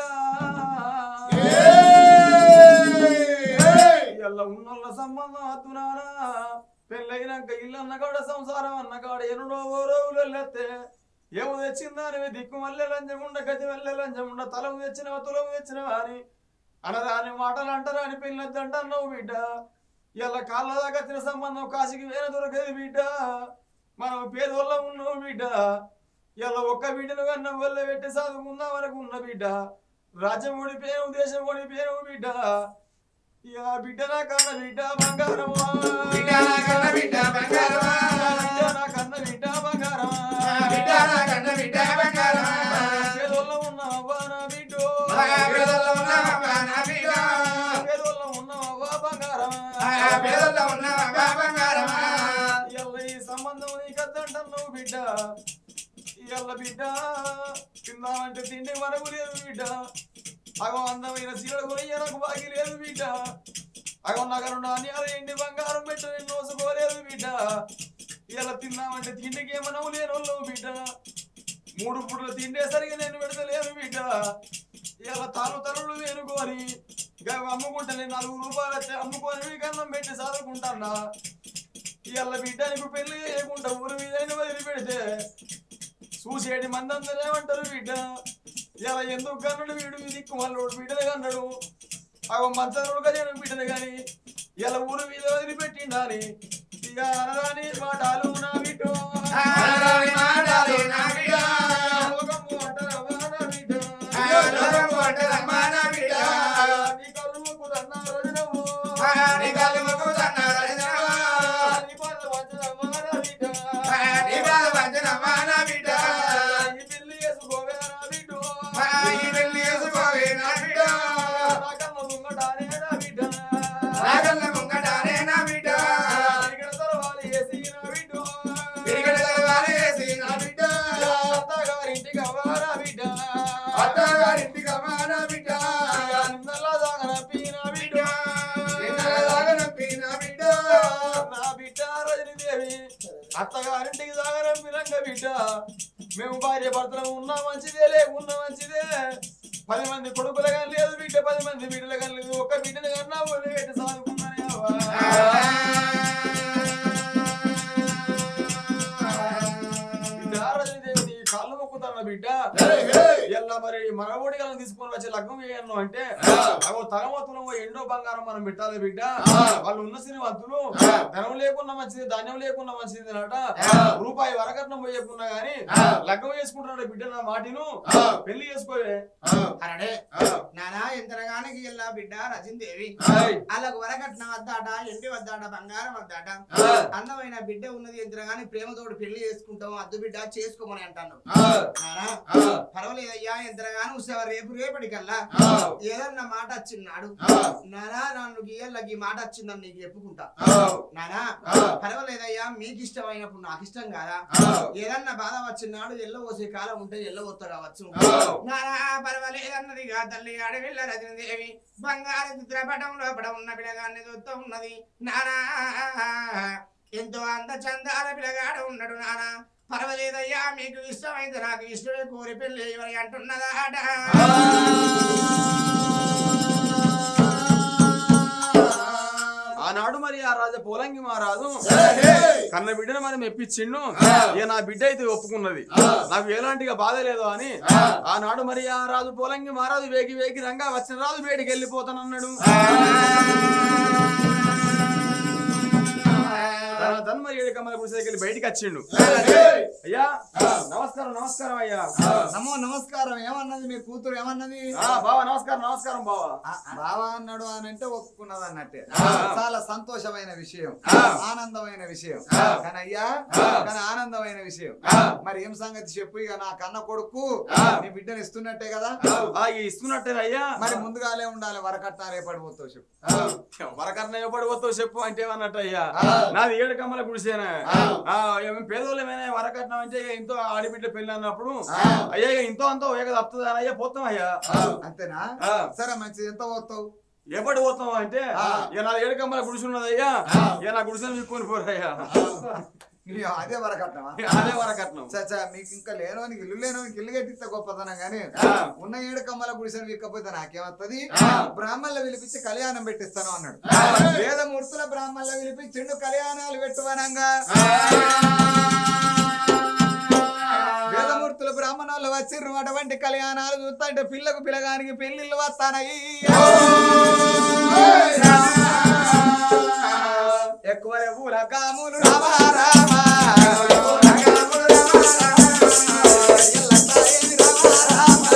ఏయ్. ఎల్ల ఉన్నోళ్ళ సంబంధం అత్తునారా పెళ్ళైనాక ఇల్లన్న కాడ సంసారం అన్న కాడ ఎన్నడో ఓ రోజులు వెళ్ళెత్తే ఏమో తెచ్చిందాని దిక్కు మల్లె లంజముండ గది మల్లె లంజముండ తలము తెచ్చినవా తులము తెచ్చినవా అని అనరాని మాటలు అంటారని పెళ్ళొద్దంటున్నావు బిడ్డ ఇలా కాళ్ళ దాకా వచ్చిన సంబంధం కాశీకి వేరే దొరకదు బిడ్డ మనం పేదోళ్ళం ఉన్నావు బిడ్డ ఇలా ఒక్క బిడ్డను కన్నా వల్ల పెట్టి చదువుకుందాం వరకు ఉన్న బిడ్డ రాజ్యం ఓడిపోయావు దేశం ఓడిపోయావు బిడ్డ ఇక బిడ్డ నా కన్న బిడ్డ బంగారమా బిడ్డ నా కన్న బిడ్డ బంగారమా. బిడ్డ నా కన్న బిడ్డ బంగారమా బిడ్డ నా కన్న బిడ్డ బంగారమా. పేదోళ్ళం ఉన్నావా నా బిడ్డ పేదోళ్ళం ఉన్నావా నా బిడ్డ. పేదోళ్ళం ఉన్నావా బంగారమా పేదోళ్ళం ఉన్నావా బంగారమా. ఇవాళ ఈ సంబంధం నీకద్దంటున్నావు బిడ్డ ఇవాళ బిడ్డ తిందామంటే తిండి మనకు లేదు బిడ్డ అగో అందమైన సీరలు కొని నాకు బాగి లేదు బిడ్డ అగో నగరు నాణ్యాలు ఎండి బంగారం పెట్టు నేను నోసుకోలేదు బిడ్డ ఇలా తిందామంటే తిండికి ఏమనవు లేను బిడ్డ మూడు పుట్ల తిండేసరికి నేను పెడతలేను బిడ్డ ఇలా తలు తలులు వేనుకొని ఇక అమ్ముకుంటా నేను నాలుగు రూపాయలు వస్తే అమ్ముకొని మీకు అన్నం పెట్టి చదువుకుంటానా ఇవాళ బిడ్డ నీకు పెళ్లి చేయకుండా ఊరు మీద వదిలిపెడితే చూసేటి మంది అందరూ ఏమంటారు బిడ్డ ఇలా ఎందుకు కన్నాడు వీడు మీ దిక్కు మళ్ళీ బిడ్డలు కన్నాడు అగో మంచనుడు కలిగిన బిడ్డలు కానీ ఇలా ఊరు మీద వదిలిపెట్టిండా అని ఇక అనరాని మాటలు నా బిడ్డ అనరాని మాటలు నా బిడ్డ. లోకము అంటారమ్మా నా బిడ్డ. అయ్యో లోకము అంటారమ్మా నా బిడ్డ. నీ కళ్ళు మూకుదన్నా రోజునవ్వు. నీ కళ్ళు మూకుదన్నా రోజునవ్వు. నీ పాదం వంచనమ్మా నా బిడ్డ. నీ పాదం వంచనమ్మా నా బిడ్డ. ఈ పెళ్లి చేసుకోవే నా బిడ్డ. ఈ పెళ్లి చేసుకోవే నా బిడ్డ. నా కళ్ళ ముంగటానే నా బిడ్డ. నా కళ్ళ ముంగటానే నా బిడ్డ. ఇక్కడ తలవాలి వేసి నా బిడ్డ. తిరిగడ తలవారి వేసి నా బిడ్డ. అత్తగారింటికి అవ్వా నా బిడ్డ. అత్తగారింటికి అమ్మా నా బిడ్డ. ఇక నిన్నలా సాగనప్పి నా బిడ్డ. నిన్నగా సాగనంపి నా బిడ్డ. నా బిడ్డ రజనీదేవి అత్తగారింటికి సాగనంపినంక బిడ్డ మేము భార్య భర్తలు ఉన్నా మంచిదే లేకున్నా మంచిదే పది మంది కొడుకులు కానీ లేదు బిడ్డ పది మంది బిడ్డలు కానీ లేదు ఒక్క బిడ్డను కన్నా ఒళ్ళు పెట్టి సాదుకున్నానే బిడ్డ రజనీదేవి నీ కాళ్ళు మొక్కుతాను బిడ్డ ఏయ్, ఏయ్. ఎల్ల ఇలా మరి మగబోడి గలను తీసుకొని వచ్చి లగ్నం చేయను అంటే అగో తలమతులు ఎండో బంగారం మనం పెట్టాలి బిడ్డ వాళ్ళు ఉన్న శ్రీమంతులు ధనం లేకున్నా మంచిది ధాన్యం లేకున్నా మంచిది అన్నట రూపాయి వరకట్నం పోయకున్నా గాని లగ్నం చేసుకుంటున్నాడు బిడ్డ నా మాటిను పెళ్లి చేసుకోవే అరడే నానా ఎంతగానికి ఎల్లా బిడ్డ రజిందేవి వాళ్ళకు వరకట్నం వద్దాట ఎండి వద్దాట బంగారం వద్దాట అందమైన బిడ్డ ఉన్నది ఎంతగాని ప్రేమతోటి పెళ్లి చేసుకుంటాం అద్దు బిడ్డ చేసుకోమని అంటాను నానా పర్వాలేదయ్యా ఎంతగానో ఉత్సవ రేపు రేపటికల్లా ఏదన్నా మాట వచ్చిన్నాడు నానా నన్ను గీయల్లకి ఈ మాట వచ్చిందని నీకు చెప్పుకుంటా నానా పర్వాలేదయ్యా మీకు ఇష్టమైనప్పుడు నాకు ఇష్టం కాదా ఏదన్నా బాధ వచ్చినాడు ఎల్లవోసే కాలం ఉంటే ఎల్లవోత కావచ్చు నానా పర్వాలేదన్నది కా తల్లి అడవిల్ల రజనదేవి బంగారు చిత్రపటం లోపల ఉన్న పిల్లగాన్ని చూస్తూ ఉన్నది నానా ఎంతో అంద చందాల పిల్లగాడు ఉన్నాడు నానా పర్వాలేదయ్యా మీకు ఇష్టమైతే నాకు ఇష్టమే కోరి పెళ్లి ఎవరి అంటున్నదా ఆనాడు మరి ఆ రాజా పోలంగి మహారాజు కన్న బిడ్డను మరి మెప్పించిండు ఇక నా బిడ్డ అయితే ఒప్పుకున్నది నాకు ఎలాంటిగా బాధ లేదు అని ఆనాడు మరి ఆ రాజు పోలంగి మహారాజు వేగి వేగి రంగా వచ్చిన రాజు వేడికి వెళ్ళిపోతానన్నాడు తన తను మరి ఏడు కమ్మల గుడిసె దగ్గర బయటికి వచ్చిండు అయ్యా నమస్కారం నమస్కారం అయ్యా నమో నమస్కారం ఏమన్నది మీ కూతురు ఏమన్నది ఆ, బావా నమస్కారం నమస్కారం బావా ఆ, బావా అన్నాడు అని అంటే ఒప్పుకున్నది అన్నట్టే ఆ. చాలా సంతోషమైన విషయం ఆ. ఆనందమైన విషయం ఆ. కానీ అయ్యా ఆ. కానీ ఆనందమైన విషయం ఆ. మరి ఏం సంగతి చెప్పు ఇక నా కన్న కొడుకు ఆ. నీ బిడ్డను ఇస్తున్నట్టే కదా ఆ, ఈ ఇస్తున్నట్టే అయ్యా మరి ముందుగాలే ఉండాలి వరకట్నా రేపడిపోతావు చెప్పు వరకట్న ఎప్పటిపోతావు చెప్పు అంటే ఏమన్నట్టు అయ్యా ఆ. నాది ఏడు కమ్మల గుడిసేనా ఆ. ఆ, ఏం పేదోళ్ళమైనా వరకట్నం అంటే ఇక ఇంతో ఆడిబిడ్డ పెళ్ళి అన్నప్పుడు ఆ. అయ్యా ఇక ఇంతో అంతో వేగ తప్పుతుంది అని అయ్యా పోతాం అయ్యా అంతేనా ఆ. సరే మంచిది ఎంత పోతావు ఎప్పటి పోతాం అంటే ఆ. ఇక నా ఏడు కమ్మల గుడిసి ఉన్నది అయ్యా ఆ. ఇక నా గుడిసెని మీకొని పోరయ్యా నీ అదే వరకట్నమా అదే వరకట్నం చచ్చా మీకు ఇంకా లేనోనికి ఇల్లు లేనోనికి ఇల్లు కట్టిస్తే గొప్పతనం గానీ ఆ. ఉన్న ఏడు కమ్మల గుడిసెను విక్కపోతే నాకేమవుతుంది ఆ. బ్రాహ్మణులు పిలిపించి కళ్యాణం పెట్టిస్తాను అన్నాడు ఆ. వేదమూర్తుల బ్రాహ్మణులు పిలిపించిండు కళ్యాణాలు పెట్టువనంగా వేదమూర్తుల బ్రాహ్మణులు వచ్చిర్రు అటువంటి కళ్యాణాలు చూస్తుంటే పిల్లకు పిల్లగానికి పెళ్లిళ్ళు వస్తానయి ఎక్కువ ఊల కాములు రామ రామ ఎల్లకాయని రామ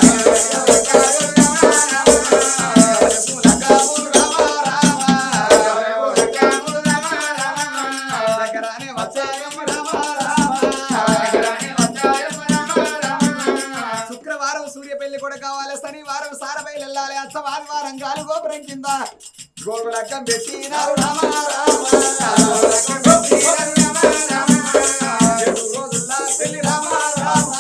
శుక్రవారం సూర్య పెళ్లి కూడా కావాలి శనివారం సారబయలు వెళ్ళాలి అచ్చ ఆదివారం గాలి గోపురం కింద గోగులక్కం పెట్టినారు రామ రామ. ఏడు రోజుల పెళ్లి రామ రామ.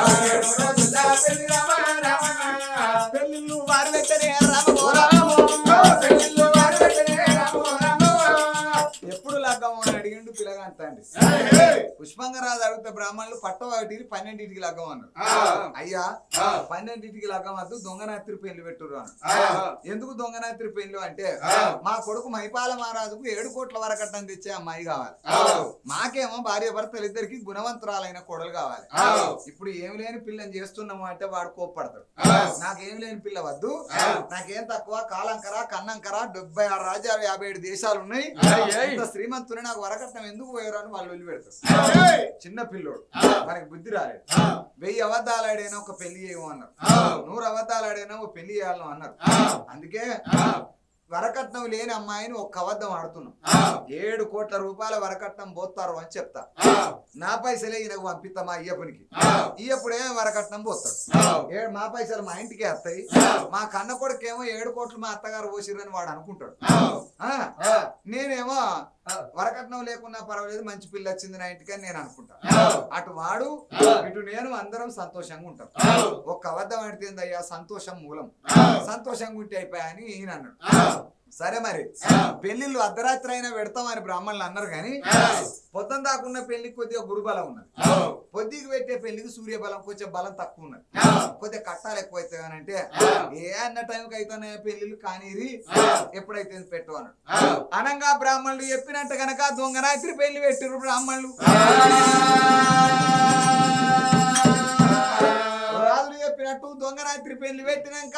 పెళ్లిళ్ళు వారు వెంటనే రామ ఓ రామ. పెళ్లిళ్ళు వారు వెంటనే రామ ఓ రామ. ఎప్పుడు లగ్గం అని అడిగిండు పిల్లగా అంతండి పుష్పంగరాజు అడిగితే బ్రాహ్మణులు పట్ట ఒకటికి పన్నెండింటికి లగ్గం అన్నారు అయ్యా పన్నెండింటికి లగ్గం వద్దు దొంగనాత్రి పెళ్లి పెట్టురు అన్నారు ఎందుకు దొంగనాత్రి పెళ్లి అంటే మా కొడుకు మైపాల మహారాజుకు ఏడు కోట్ల వరకట్టం తెచ్చే అమ్మాయి కావాలి మాకేమో భార్య భర్తలు ఇద్దరికి గుణవంతురాలైన కొడలు కావాలి ఇప్పుడు ఏమి లేని పిల్లని చేస్తున్నాము అంటే వాడు కోప్పడతాడు నాకేం లేని పిల్ల వద్దు నాకేం తక్కువ కాలంకర కన్నంకర డెబ్బై ఆరు రాజ్యాలు యాభై ఏడు దేశాలు ఉన్నాయి ఇంత శ్రీమంతుని నాకు వరకట్నం ఎందుకు పోయారు అని వాళ్ళు వెళ్ళి పెడతారు చిన్న పిల్లోడు మనకి బుద్ధి రాలేదు వెయ్యి అబద్ధాలు ఆడైనా ఒక పెళ్లి చేయము అన్నారు నూరు అబద్ధాలు ఆడైనా ఒక పెళ్లి చేయాలను అన్నారు అందుకే వరకట్నం లేని అమ్మాయిని ఒక్క అబద్ధం ఆడుతున్నాం ఏడు కోట్ల రూపాయల వరకట్నం పోతారు అని చెప్తా నా పైసలే ఈయనకు పంపిస్తా మా అయ్యప్పనికి ఇయ్యప్పుడే వరకట్నం పోతాడు ఏడు మా పైసలు మా ఇంటికే వస్తాయి మా కన్న కొడుకేమో ఏడు కోట్లు మా అత్తగారు పోసిరని వాడు అనుకుంటాడు ఆ, నేనేమో వరకట్నం లేకున్నా పర్వాలేదు మంచి పిల్ల వచ్చింది నా ఇంటికి అని నేను అనుకుంటా అటు వాడు ఇటు నేను అందరం సంతోషంగా ఉంటాం ఒక్క అబద్ధం ఆడితే ఏందయ్యా సంతోషం మూలం సంతోషంగా ఉంటే అయిపోయాయని ఈయన అన్నాడు సరే మరి పెళ్లిళ్ళు అర్ధరాత్రి అయినా పెడతామని బ్రాహ్మణులు అన్నారు కానీ పొద్దున దాకున్న పెళ్లికి కొద్దిగా గురుబలం ఉన్నది పొద్దుకి పెట్టే పెళ్లికి సూర్యబలం కొంచెం బలం తక్కువ ఉన్నది కొద్దిగా కట్టాలు ఎక్కువ అవుతాయి అని అంటే ఏ అన్న టైంకి అయితేనే పెళ్లిళ్ళు కానీరి ఎప్పుడైతే పెట్టు అన్నాడు అనంగా బ్రాహ్మణులు చెప్పినట్టు గనక దొంగరాత్రి పెళ్లి పెట్టిరు బ్రాహ్మణులు రాజులు చెప్పిన పెట్టినట్టు దొంగ రాత్రి పెళ్లి పెట్టినాక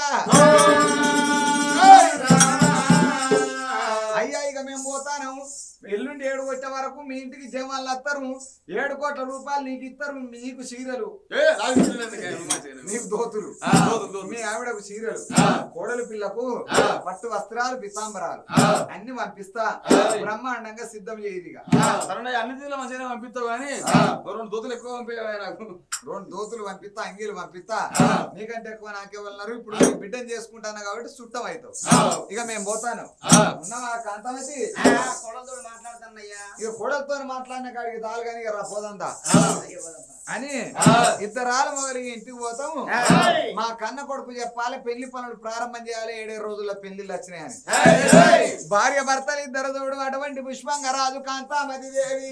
అయ్యా ఇక మేము పోతాను ఎల్లుండి ఏడు కొట్టే వరకు మీ ఇంటికి జమాలు వస్తారు ఏడు కోట్ల రూపాయలు నీకు ఇస్తారు మీకు చీరలు ఏ, నాకు ఇష్టం లేదు, నేను మా చేయను. నీకు దోతులు ఆ, దోతులు, దోతులు. మీ ఆవిడకు చీరలు ఆ. కోడలు పిల్లకు ఆ. పట్టు వస్త్రాలు పితాంబరాలు ఆ. అన్ని పంపిస్తా ఆ. బ్రహ్మాండంగా సిద్ధం చేయదిగా సరే అన్ని తీరులో మంచిగా పంపిస్తావు కానీ ఓ రెండు దోతులు ఎక్కువ పంపించావా నాకు రెండు దోతులు పంపిస్తా అంగీలు పంపిస్తా ఆ. నీకంటే ఎక్కువ నాకెవరున్నారు ఇప్పుడు నీ బిడ్డను చేసుకుంటాను కాబట్టి చుట్టం అవుతావు ఆ. ఇక మేము పోతాను ఆ. ఉన్నావా కాంతమతి కొడలతో మాట్లాడుతానయ్యా ఇక కోడలతో మాట్లాడిన కాడికి తాలు కానీ ఇక రా పోదంతా అని ఆ. ఇద్దరాలు మొగలిగి ఇంటికి పోతాము ఏయ్. మా కన్న కొడుకు చెప్పాలి పెళ్లి పనులు ప్రారంభం చేయాలి ఏడే రోజుల్లో పెళ్లిళ్ళు వచ్చినాయని ఏయ్. భార్య భర్తలు ఇద్దరు చూడు అటువంటి పుష్పంగ రాజు కాంతామతి దేవి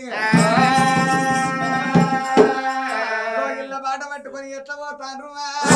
రోగిళ్ళ బాట పట్టుకొని ఎట్లా పోతాను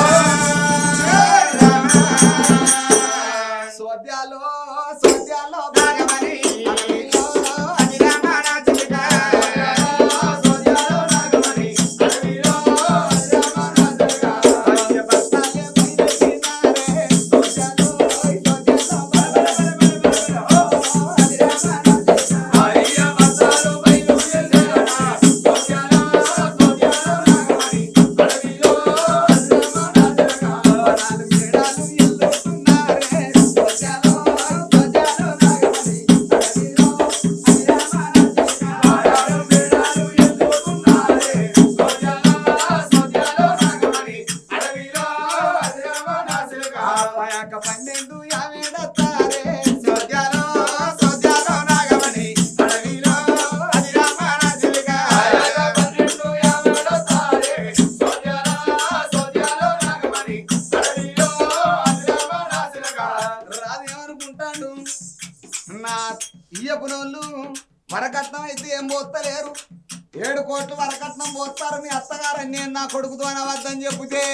సోద్యాలో సోద్యాలో భాగమని అడవిలో అధిరామాన చిలుక. సోద్యాలో భాగమని అడవిలో అధిరామాన చిలుక. భార్య భర్తలే బయలుదేరినారే. సోద్యాలో, సోద్యాలో భాగమని ఓ అధిరామాన చిలుక. భార్య భర్తలు బయలుదేరినారా. సోద్యాలో, సోద్యాలో భాగమని అడవిలో అధిరామాన చిలుక. వనాలు మేడాలు ఎల్లుతున్నారే. సోద్యాలో, సోద్యాలో భాగమని అడవిలో అధిరామాన చిలుక. వనాలు మేడాలు ఎల్లుతున్నారే. సోద్యాలో, సోద్యాలో భాగమని అడవిలో అధిరామాన చిలుక. ఆయాక పన్నెండు యావేడతారే. సోద్యాలో, సోద్యాలో నాగమణి అడవిలో అధిరామాన చిలుక. ఆయాక పన్నెండు యావేడతారే. సోద్యాలో, సోద్యాలో నాగమణి అడవిలో అధిరామాన చిలుక. రాదు ఏమనుకుంటాడు నా ఇయ్యపునోళ్ళు వరకట్నం అయితే ఏం పోస్తలేరు ఏడు కోట్లు వరకట్నం పోస్తారు మీ అత్తగారు నేను నా కొడుకుతో అనవద్దని చెబితే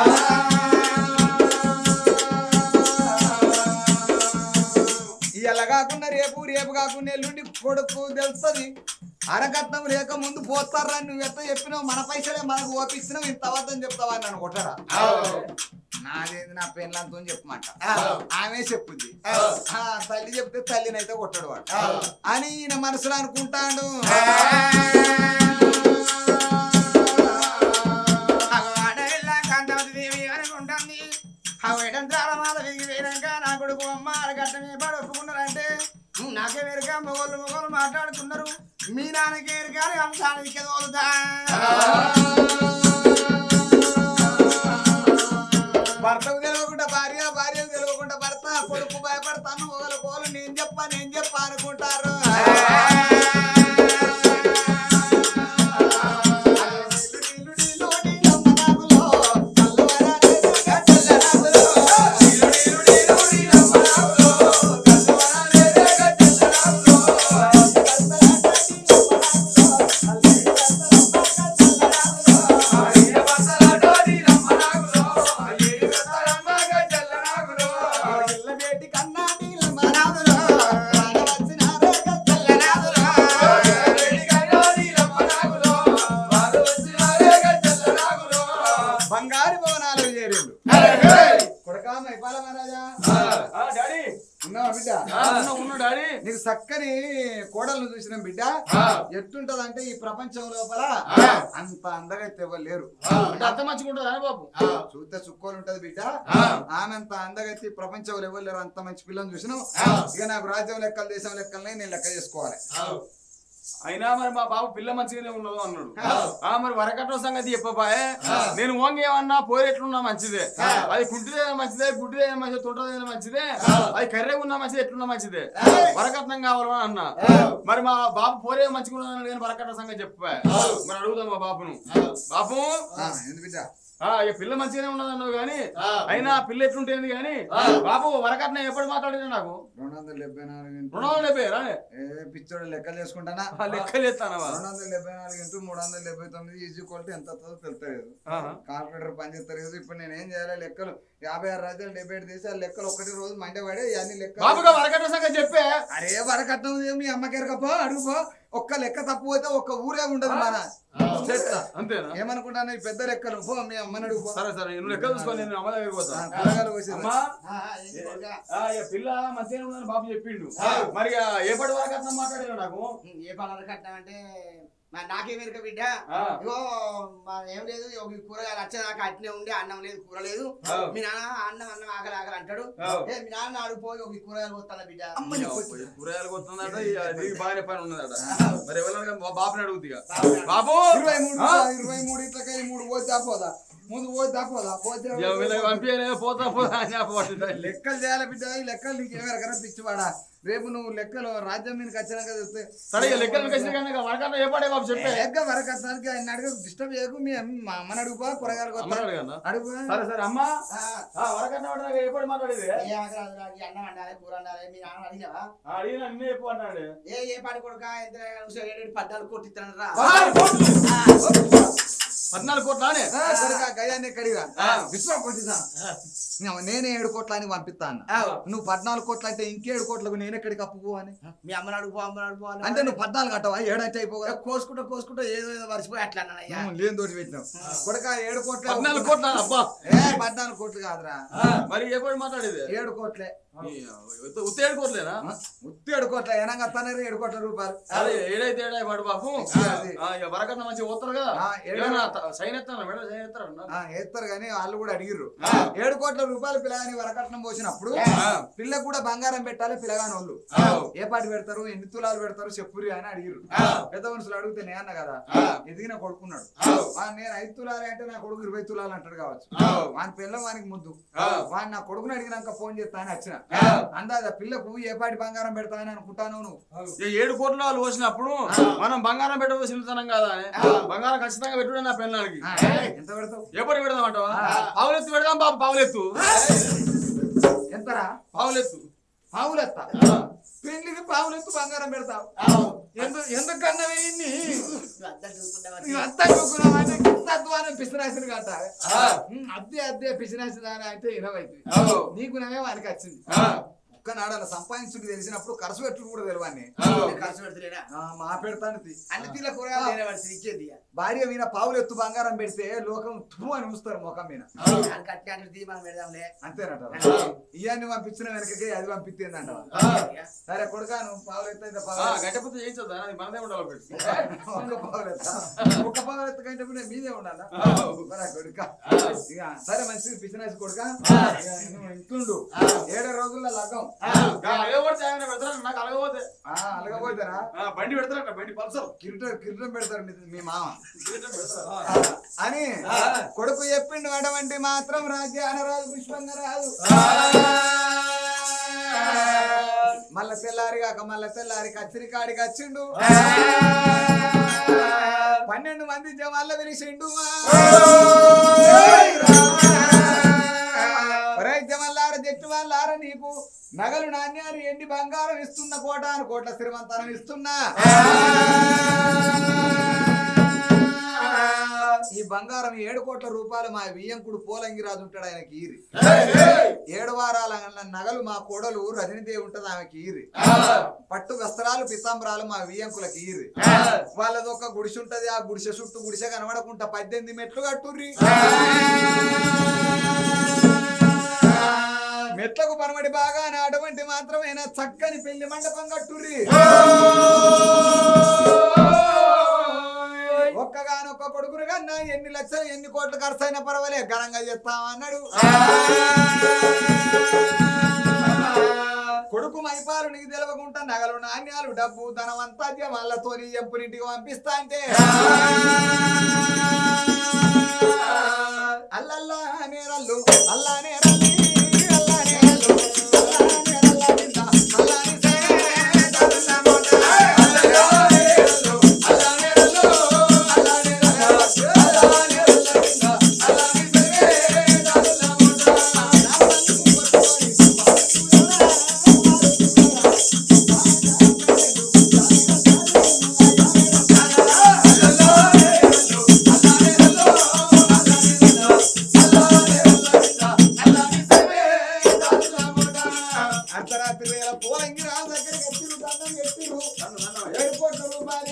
ఇలా కాకుండా రేపు రేపు కాకుండా ఎల్లుండి కొడుకు తెలుస్తుంది అరకట్నం లేక ముందు పోస్తారా నువ్వు ఎట్లా చెప్పినావు మన పైసలే మనకు ఓపిస్తున్నావు ఇంత అవద్దని చెప్తావా అని నన్ను కొట్టరా నాదేంది నా పెళ్ళంతో చెప్పమంట ఆమె చెప్పుద్ది ఆ, తల్లి చెప్తే తల్లినైతే కొట్టడు వాడు అని ఈయన మనసులో అనుకుంటాడు అగవాడెల్లా కాంతావతి దేవి అనుకుంటుంది అవేటంత్రాల మాల విరిగి వేయడాక నా కొడుకు అమ్మ అరగట్టమే పడి ఒప్పుకున్నారంటే నాకే వేరుగా మొగోళ్ళు మొగోళ్ళు మాట్లాడుతున్నారు మీ నాన్నకి వేరు కానీ అంశానికి ఎదవలుదా భర్తకు తెలియకుండా భార్య భార్యకు తెలియకుండా భర్త కొడుకు భయపడతాను ఒకరు కోలు నేను చెప్పా నేను చెప్పా అనుకుంటారు ఎల్లబేటి కన్నా నీలమ్మ నాదులో, రాగవచ్చినారే గద్దెల్లనాదులో. బంగారు భవనాలు చేరిండు కొడకా మైపాల మహారాజా ఆ, డాడీ ఉన్నావా బిడ్డ ఆ, ఉన్నా, ఉన్నా డాడీ నీకు చక్కని కోడలను చూసిన బిడ్డ ఆ. ఎట్టుంటదంటే ఈ ప్రపంచం లోపల ఆ. అంత అందగా తెవ్వరు లేరు అంటే అంత మంచిగా ఉంటుందా బాబు చూస్తే చుక్కోలు ఉంటది బిడ్డ ఆ. ఆమె అంత అందగత్తి ప్రపంచంలో ఎవరు లేరు అంత మంచి పిల్లని చూసినావు ఆ. ఇక నాకు రాజ్యం లెక్కలు దేశం లెక్కలనే నేను లెక్క చేసుకోవాలి అయినా మరి మా బాబు పిల్ల మంచిగానే ఉన్నదో అన్నాడు ఆ మరి వరకట్నం సంగతి చెప్పబాయే నేను ఓంగి ఏమన్నా పోరేట్లున్నా మంచిదే అది కుంటిదైనా మంచిదే గుడ్డిదైనా మంచిదే తుంటదైనా మంచిదే అది కర్రెగా ఉన్నా మంచిదే ఎట్లున్నా మంచిదే వరకట్నం కావాలని అన్నా మరి మా బాబు పోరే మంచిగా ఉన్నాను కానీ వరకట్నం సంగతి చెప్పా మరి అడుగుదాం మా బాబును బాబు ఆ, ఏంది బిడ్డ ఆ ఈ పిల్ల మంచిగానే ఉన్నదన్నావు కానీ అయినా ఆ పిల్ల ఎట్లుంటేంది కానీ బాబు వరకట్నం ఎప్పుడు మాట్లాడినా నాకు రెండు వందల డెబ్బై నాలుగు ఇంటూ రుణం డెబ్బై రానే ఏ పిచ్చోడు లెక్కలు చేసుకుంటానా లెక్కలు ఎత్తానవా రెండు వందల డెబ్బై నాలుగు ఇంటూ మూడు వందల డెబ్బై తొమ్మిది ఈజీ క్వాలిటీ ఎంత వస్తుందో తెలుస్తలేదు కాల్కులేటర్ పని చేస్తారు కదా ఇప్పుడు నేను ఏం చేయాలి లెక్కలు యాభై ఆరు రాజ్యాలు డెబ్బై ఏడు దేశాలు లెక్కలు ఒకటి రోజు మండే పడే అన్ని లెక్కలు బాబుగా వరకట్నం సంగతి చెప్పే అరే వరకట్నం మీ అమ్మకి ఎరకపో అడుగుపో ఒక్క లెక్క తప్పు పోతే ఒక్క ఊరే ఉండదు మన చెట్ల అంతేనా ఏమనుకుంటాను ఈ పెద్ద లెక్కలు పో మీ అమ్మని అడుగు పో. సరే సరే నువ్వు లెక్క చూసుకొని నేను అమ్మ దగ్గరికి ఆ, పోతా కూరగాయలు కోసేది. అమ్మా ఆ, ఏంటి కొడుకా? ఆ, ఇక పిల్ల మంచిగానే ఉందని బాబు చెప్పిండు మరి ఇక ఏ పడి వరకు అట్లా మాట్లాడారు నాకు ఏ పనులు కట్టామంటే మరి నాకేం ఎరుక బిడ్డ ఆ. ఇగో మా ఏం లేదు ఇగో ఈ కూరగాయలు వచ్చే నాకు అట్నే ఉండి అన్నం లేదు కూర లేదు ఆ. మీ నాన్న అన్నం అన్నం ఆకలి ఆకలి అంటాడు ఆ. ఏ మీ నాన్న ఆడిపోయి ఒక కూరగాయలు పోతాను బిడ్డ అమ్మని ఇక కొట్టు. కూరగాయలు కొత్తుందట ఇక నీకు బాగానే పని ఉన్నదట మరి ఎవరైనా బాబుని అడుగుద్ది ఇక బాబు ఇరవై మూడు ఆ? ఇరవై మూడు ఇట్లకెళ్ళి మూడు పోతే పోదా ముందు పోతే పోదా పోతే ఇక వీళ్ళకి పంపించలే పోతా పోతా అని చెప్పబడుతుంది లెక్కలు చేయాలి బిడ్డ ఈ లెక్కలు నీకు ఏమరకరా పిచ్చివాడా రేపు నువ్వు లెక్కలు రాజ్యం మీదకి వచ్చినాక చూస్తే సరే ఇక లెక్కలు కలిసి కానీ వరకన్నా ఏ పడే బాబు చెప్పే లెక్క వరకత్తానికి ఆయన అడుగు డిస్టర్బ్ చేయకు మీ అమ్మ- మా అమ్మని అడుగుపా కూరగాయలు కొత్త అమ్మని అడగన్నా? అడుగు సరే సరే అమ్మా ఆ, ఆ, వరకన్నా వాడు ఏ పడి మాట్లాడేది ఏ ఆకలి రాదు నాకు, ఈ అన్నం వండాలి కూర వండాలి మీ నాన్న అడిగినావా ఆ, అడిగిన అన్నీ చెప్పు అన్నాడు ఏ ఏ పని కొడుక ఎంత ఏడు పద్నాలుగు కొట్టిస్తాను రా పద్నాలుగు కోట్ల అని ఆ, కొడుకా గయాన్ని కడిగా ఆ. విశ్వం కొట్టిదా నేనే ఏడు కోట్ల అని పంపిస్తాను నువ్వు పద్నాలుగు కోట్లు అయితే ఇంకేడు కోట్లకు నేను ఎక్కడికి అప్పుకో అని మీ అమ్మని అడుగు అమ్మని అడుగు అని అంటే నువ్వు పద్నాలుగు అంటావా ఏడంటే అయిపోగా కోసుకుంటూ కోసుకుంటూ ఏదో ఏదో మర్చిపోయి అట్లా అన్నయ్యా లేని తోటి పెట్టినావు కొడుక ఏడు కోట్ల పద్నాలుగు కోట్ల అని, అబ్బా ఏ పద్నాలుగు కోట్లు కాదురా ఆ, మరి ఏ పడి మాట్లాడేది ఏడు కోట్లే ఈ, ఉత్త- ఉత్త ఏడు కోట్లేనా ఉత్తి ఏడు కోట్ల ఏనంగా తనరు ఏడు కోట్ల రూపాయలు అదే ఏడైతే ఏడాయి వాడు బాబు అది. ఆ, ఇక వరకన్నా మంచిగా పోతారు కదా ఆ, ఏడు- ఏమన్నా త- సైన్ ఎత్తారా మేడం సైన్ ఎత్తారా ఆ, వేస్తారు కానీ వాళ్ళు కూడా అడిగిర్రు ఏడు కోట్ల రూపాయలు పిల్లగాని వరకట్నం పోసినప్పుడు పిల్లకు కూడా బంగారం పెట్టాలి పిల్లగాని వాళ్ళు ఏ పాటి పెడతారు ఎన్ని తులాలు పెడతారు చెప్పురి అని అడిగిర్రు పెద్ద మనుషులు అడిగితే నే అన్న కదా ఎదిగిన కొడుకున్నాడు ఆ, నేను ఐదు తులాలు అంటే నా కొడుకు ఇరవై తులాలు అంటాడు కావచ్చు వాని పిల్ల వానికి ముద్దు వాడిని నా కొడుకుని అడిగినాక ఫోన్ చేస్తా అని వచ్చిన అందాజ పిల్లకు ఏ పాటి బంగారం పెడతా అని అనుకుంటాను నువ్వు ఇక ఏడు కోట్ల వాళ్ళు పోసినప్పుడు మనం బంగారం పెట్టవలసినతనం కదా అని బంగారం ఖచ్చితంగా పెట్టుడే నా పిల్లలకి ఆ, ఎంత పెడతావు ఏ పడి పెడదాం అంటావా పావులెత్తు పెడదాం బాబు పావులెత్తు ఎంతరా పావులెత్తు పావులెత్త పెళ్లికి పావులెత్తు బంగారం పెడతావు ఎందుకు ఎందుకన్నా వెయ్యి అద్దం చూసుకుంటావా? అంతా చూకున్నామంటే తత్వాన్ని పిసినాసిన కట్ట అద్దె అద్దె పిసినాసిన దాని అయితే ఇరవై నీకు నమే వానికి వచ్చింది ఒక్కనాడు అలా సంపాదించుడు తెలిసినప్పుడు ఖర్చు పెట్టుడు కూడా తెలియని నేను ఖర్చు పెడతలేడా మా పెడతాను తీ. అన్ని తీల కూరగాయలు నేనే పడుతుంది ఇచ్చేది ఇక. భార్య మీద పావులు ఎత్తు బంగారం పెడితే లోకం తూ అని చూస్తారు ముఖం మీద దాని కట్టి అంటే తీ మనం పెడదాంలే అంతేనట ఇవన్నీ పంపించిన వెనకకే అది పంపిస్తేందంట సరే కొడుకా నువ్వు పావులు ఎత్తు అయితే పావులు ఎత్తు. గంటపోతే చేయించొద్దా అది మనదే ఉండాలి పెట్టి ఒక్క పావులు ఎత్తా ఒక్క పావులు ఎత్తు కంటే కూడా మీదే ఉండాలా మరి కొడుక ఇక సరే మంచిది పిచ్చినాసి కొడుక ఇక నువ్వు ఇంట్లుండు ఏడు రోజుల్లో లగ్గం అలగబడితే ఆయన పెడతారా నాకు అలగబోతే ఆ, అలగపోతారా ఆ, బండి పెడతారట బండి పల్సర్ కిరీటం కిరీటం పెడతారు మీ- మీ మామ పెడతారా అని కొడుకు చెప్పిండు అటువంటి మాత్రం రాజ్యాన రాదు పుష్పంగా రాదు మళ్ళా తెల్లారి కాక మళ్ళా తెల్లారి కచ్చిరి కాడికి వచ్చిండు పన్నెండు మంది జవాన్ల పిలిచిండు ఒరే జమల్లార జట్టు వాళ్ళార నీకు నగలు నాణ్యాలు ఎండి బంగారం ఇస్తున్న కోట అని కోట్ల శ్రీమంతనం ఇస్తున్నా ఈ బంగారం ఏడు కోట్ల రూపాయలు మా వియ్యంకుడు పోలంగిరాజు ఉంటాడు ఆయనకి ఈరి ఏడు వారాల నగలు మా కోడలు రజనీదేవి ఉంటది ఆమెకి ఈరి పట్టు వస్త్రాలు పితాంబరాలు మా వియ్యంకులకి ఈరి వాళ్ళది ఒక గుడిసె ఉంటది ఆ గుడిసె చుట్టూ గుడిసె కనబడకుండా పద్దెనిమిది మెట్లు కట్టుర్రి మెట్లకు పనబడి బాగా అటువంటి మాత్రమేనా చక్కని పెళ్లి మండపం కట్టుర్రి ఒక్కగానొక్క కొడుకురు కన్నా ఎన్ని లక్షలు ఎన్ని కోట్లు ఖర్చు అయినా పర్వాలే ఘనంగా చేస్తామన్నాడు కొడుకు మైపాలు నీకు తెలవకుండా నగలు నాణ్యాలు డబ్బు ధనం అంతా వాళ్ళతో ఎంపునింటికి పంపిస్తా అంటే అల్లల్లా నేరల్లు అల్లా నేరల్లి అల్లా నేరల్లు అల్లా నేరల్లా కింద అల్లాని సేదల్లా మోట అల్లల్లా నేరల్లు అల్లా నేరల్లు అల్లా నేరల్లు అల్లా నేరల్లా కింద అల్లాని సేదల్లా మోట నామల్లు కొట్టుకొని అర్ధరాత్రి వేళ పోలంగి రాజు దగ్గరికి వచ్చిరు దండం పెట్టిరు ఏడు కోట్ల రూపాయలు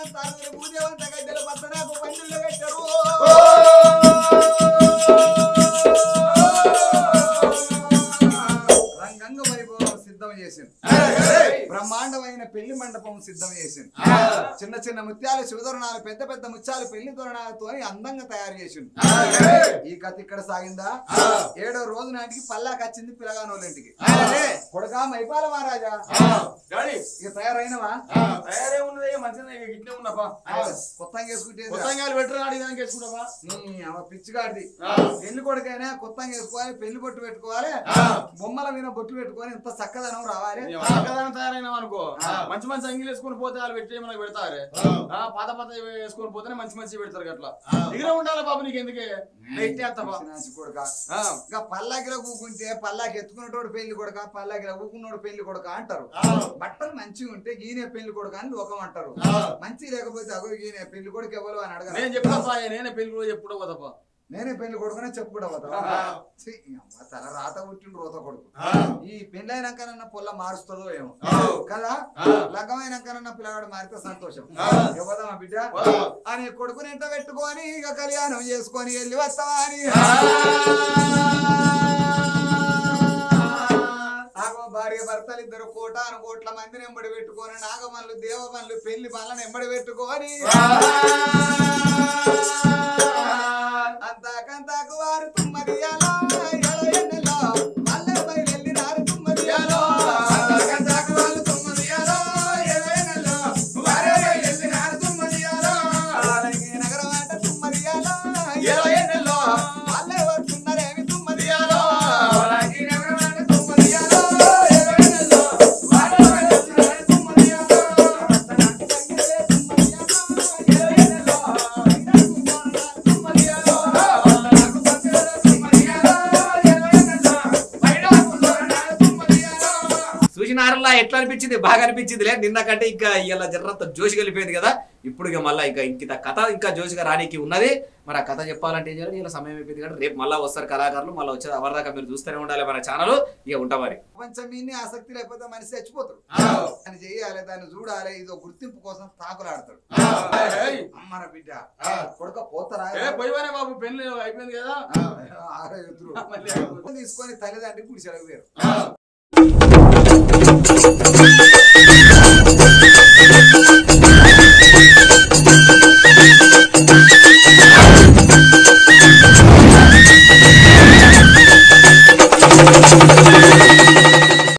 భూదేవంత ఆరుగురు భూదేవంత గద్దెల భర్త నాకు పంచుల్లో పెట్టరు రంగంగ వైభవం సిద్ధం చేసింది బ్రహ్మాండమైన పెళ్లి మండపం సిద్ధం చేసింది చిన్న చిన్న ముత్యాలు శివతోరణాలు పెద్ద పెద్ద ముత్యాలు పెళ్లి తోరణాలతో అందంగా తయారు చేసింది ఈ కథ ఇక్కడ సాగిందా ఏడో రోజు నాటికి పల్లాకి వచ్చింది పిల్లగానోళ్ళింటికి కొడుకా మైపాల మహారాజా డాడీ ఇక తయారైనవా తయారే ఉన్నది మంచిగా ఇట్లే ఉన్నప్పా కొత్తగా వేసుకుంటే కొత్తగా పెట్టరు అడిగి దానికి వేసుకుంటావా అమ్మ పిచ్చిగాడిది పెళ్లి కొడుకైనా కొత్తగా వేసుకోవాలి పెళ్లి బొట్టు పెట్టుకోవాలి బొమ్మల మీద బొట్టు పెట్టుకొని ఇంత చక్కదనం రావాలి చక్కదనం తయారైనాం అనుకో మంచి మంచి అంగిలు వేసుకొని పోతే వాళ్ళు పెట్టి మనకు పెడతారు ఆ, పాత పాత వేసుకొని పోతేనే మంచి మంచి పెడతారు అట్లా దగ్గర ఉండాలి బాబు నీకు ఎందుకే ఇట్టేస్తావా పిచ్చినాసి కొడుక ఇంకా పల్లాకిలో కూకుంటే పల్లాకి ఎత్తుకున్నటోడు పెళ్లి కొడుక పల్లాకిలో ఊకున్నోడు పెళ్లి కొడుక అంటారు బట్టలు మంచిగా ఉంటే గీనే పెళ్లి కొడుక అని లోకం అంటారు మంచి లేకపోతే అగో గీనే పెళ్లి కొడుకు ఎవరు అని నేను అడగరు చెప్తా నేనే పెళ్లి కూడా చెప్పుడు పోతప్ప నేనే పెళ్లి కొడుకునే చెప్పుకుంటా తల రాత పుట్టిండు రోత కొడుకు ఈ పెళ్లి అయినాకనన్నా పొల్ల మారుస్తుందో ఏమో కదా లగ్గమైనాకనన్నా పిల్లగాడు మారితే సంతోషం ఇవ్వదమ్మా బిడ్డ అని కొడుకుని ఎంట పెట్టుకొని ఇక కళ్యాణం చేసుకొని వెళ్ళి వస్తావా అని ఆగో భార్య భర్తలు ఇద్దరు కోటాను కోట్ల మందిని ఎంబడి పెట్టుకొని నాగమల్లు దేవమల్లు పెళ్లి పనులను ఎంబడి పెట్టుకొని అంతాకంతాకు వారు తుమ్మదియాలో ఎల ఎన్నెలో మల్లె బయలెల్లినారు తుమ్మదియాలో అంతాకంతాకు వారు తుమ్మదియాలో ఎల ఎన్నెలో వారు బయలెల్లినారు తుమ్మదియాలో అలాగే నగరం అంట తుమ్మదియాలో ఎల ఎన్నెలో మల్లె వస్తున్నారేమి తుమ్మదియాలో అలాగే నగరం అంట తుమ్మదియాలో ఎల ఎన్నెలో వారు బయలెల్లినారు తుమ్మదియాలో అంతనాటి సంగీతే తుమ్మదియాలో ఎల ఎన్నెలో తుమ్మదియాలో చూసినారల్లా ఎట్లా అనిపించింది బాగా అనిపించింది లే నిన్న కంటే ఇంకా ఇలా జర్రంత జోషి కలిపోయింది కదా ఇప్పుడు ఇక మళ్ళీ ఇంకా ఇంకిత కథ ఇంకా జోషిగా రానికి ఉన్నది మరి ఆ కథ చెప్పాలంటే ఏం చేయాలి ఇలా సమయం అయిపోయింది కదా రేపు మళ్ళీ వస్తారు కళాకారులు మళ్ళీ వచ్చేది అవరిదాకా మీరు చూస్తూనే ఉండాలి మన ఛానల్ ఇక ఉంటా మరి ప్రపంచం మీని ఆసక్తి లేకపోతే మనిషి చచ్చిపోతాడు దాన్ని చేయాలి దాన్ని చూడాలి ఇదో గుర్తింపు కోసం తాకులాడతాడు అమ్మన బిడ్డ కొడుక పోతారా ఏ పోయివానే బాబు పెళ్లి అయిపోయింది కదా ఆరో ఎదురు మళ్ళీ తీసుకొని తల్లిదండ్రి గుడి సెలవు వేరు Thank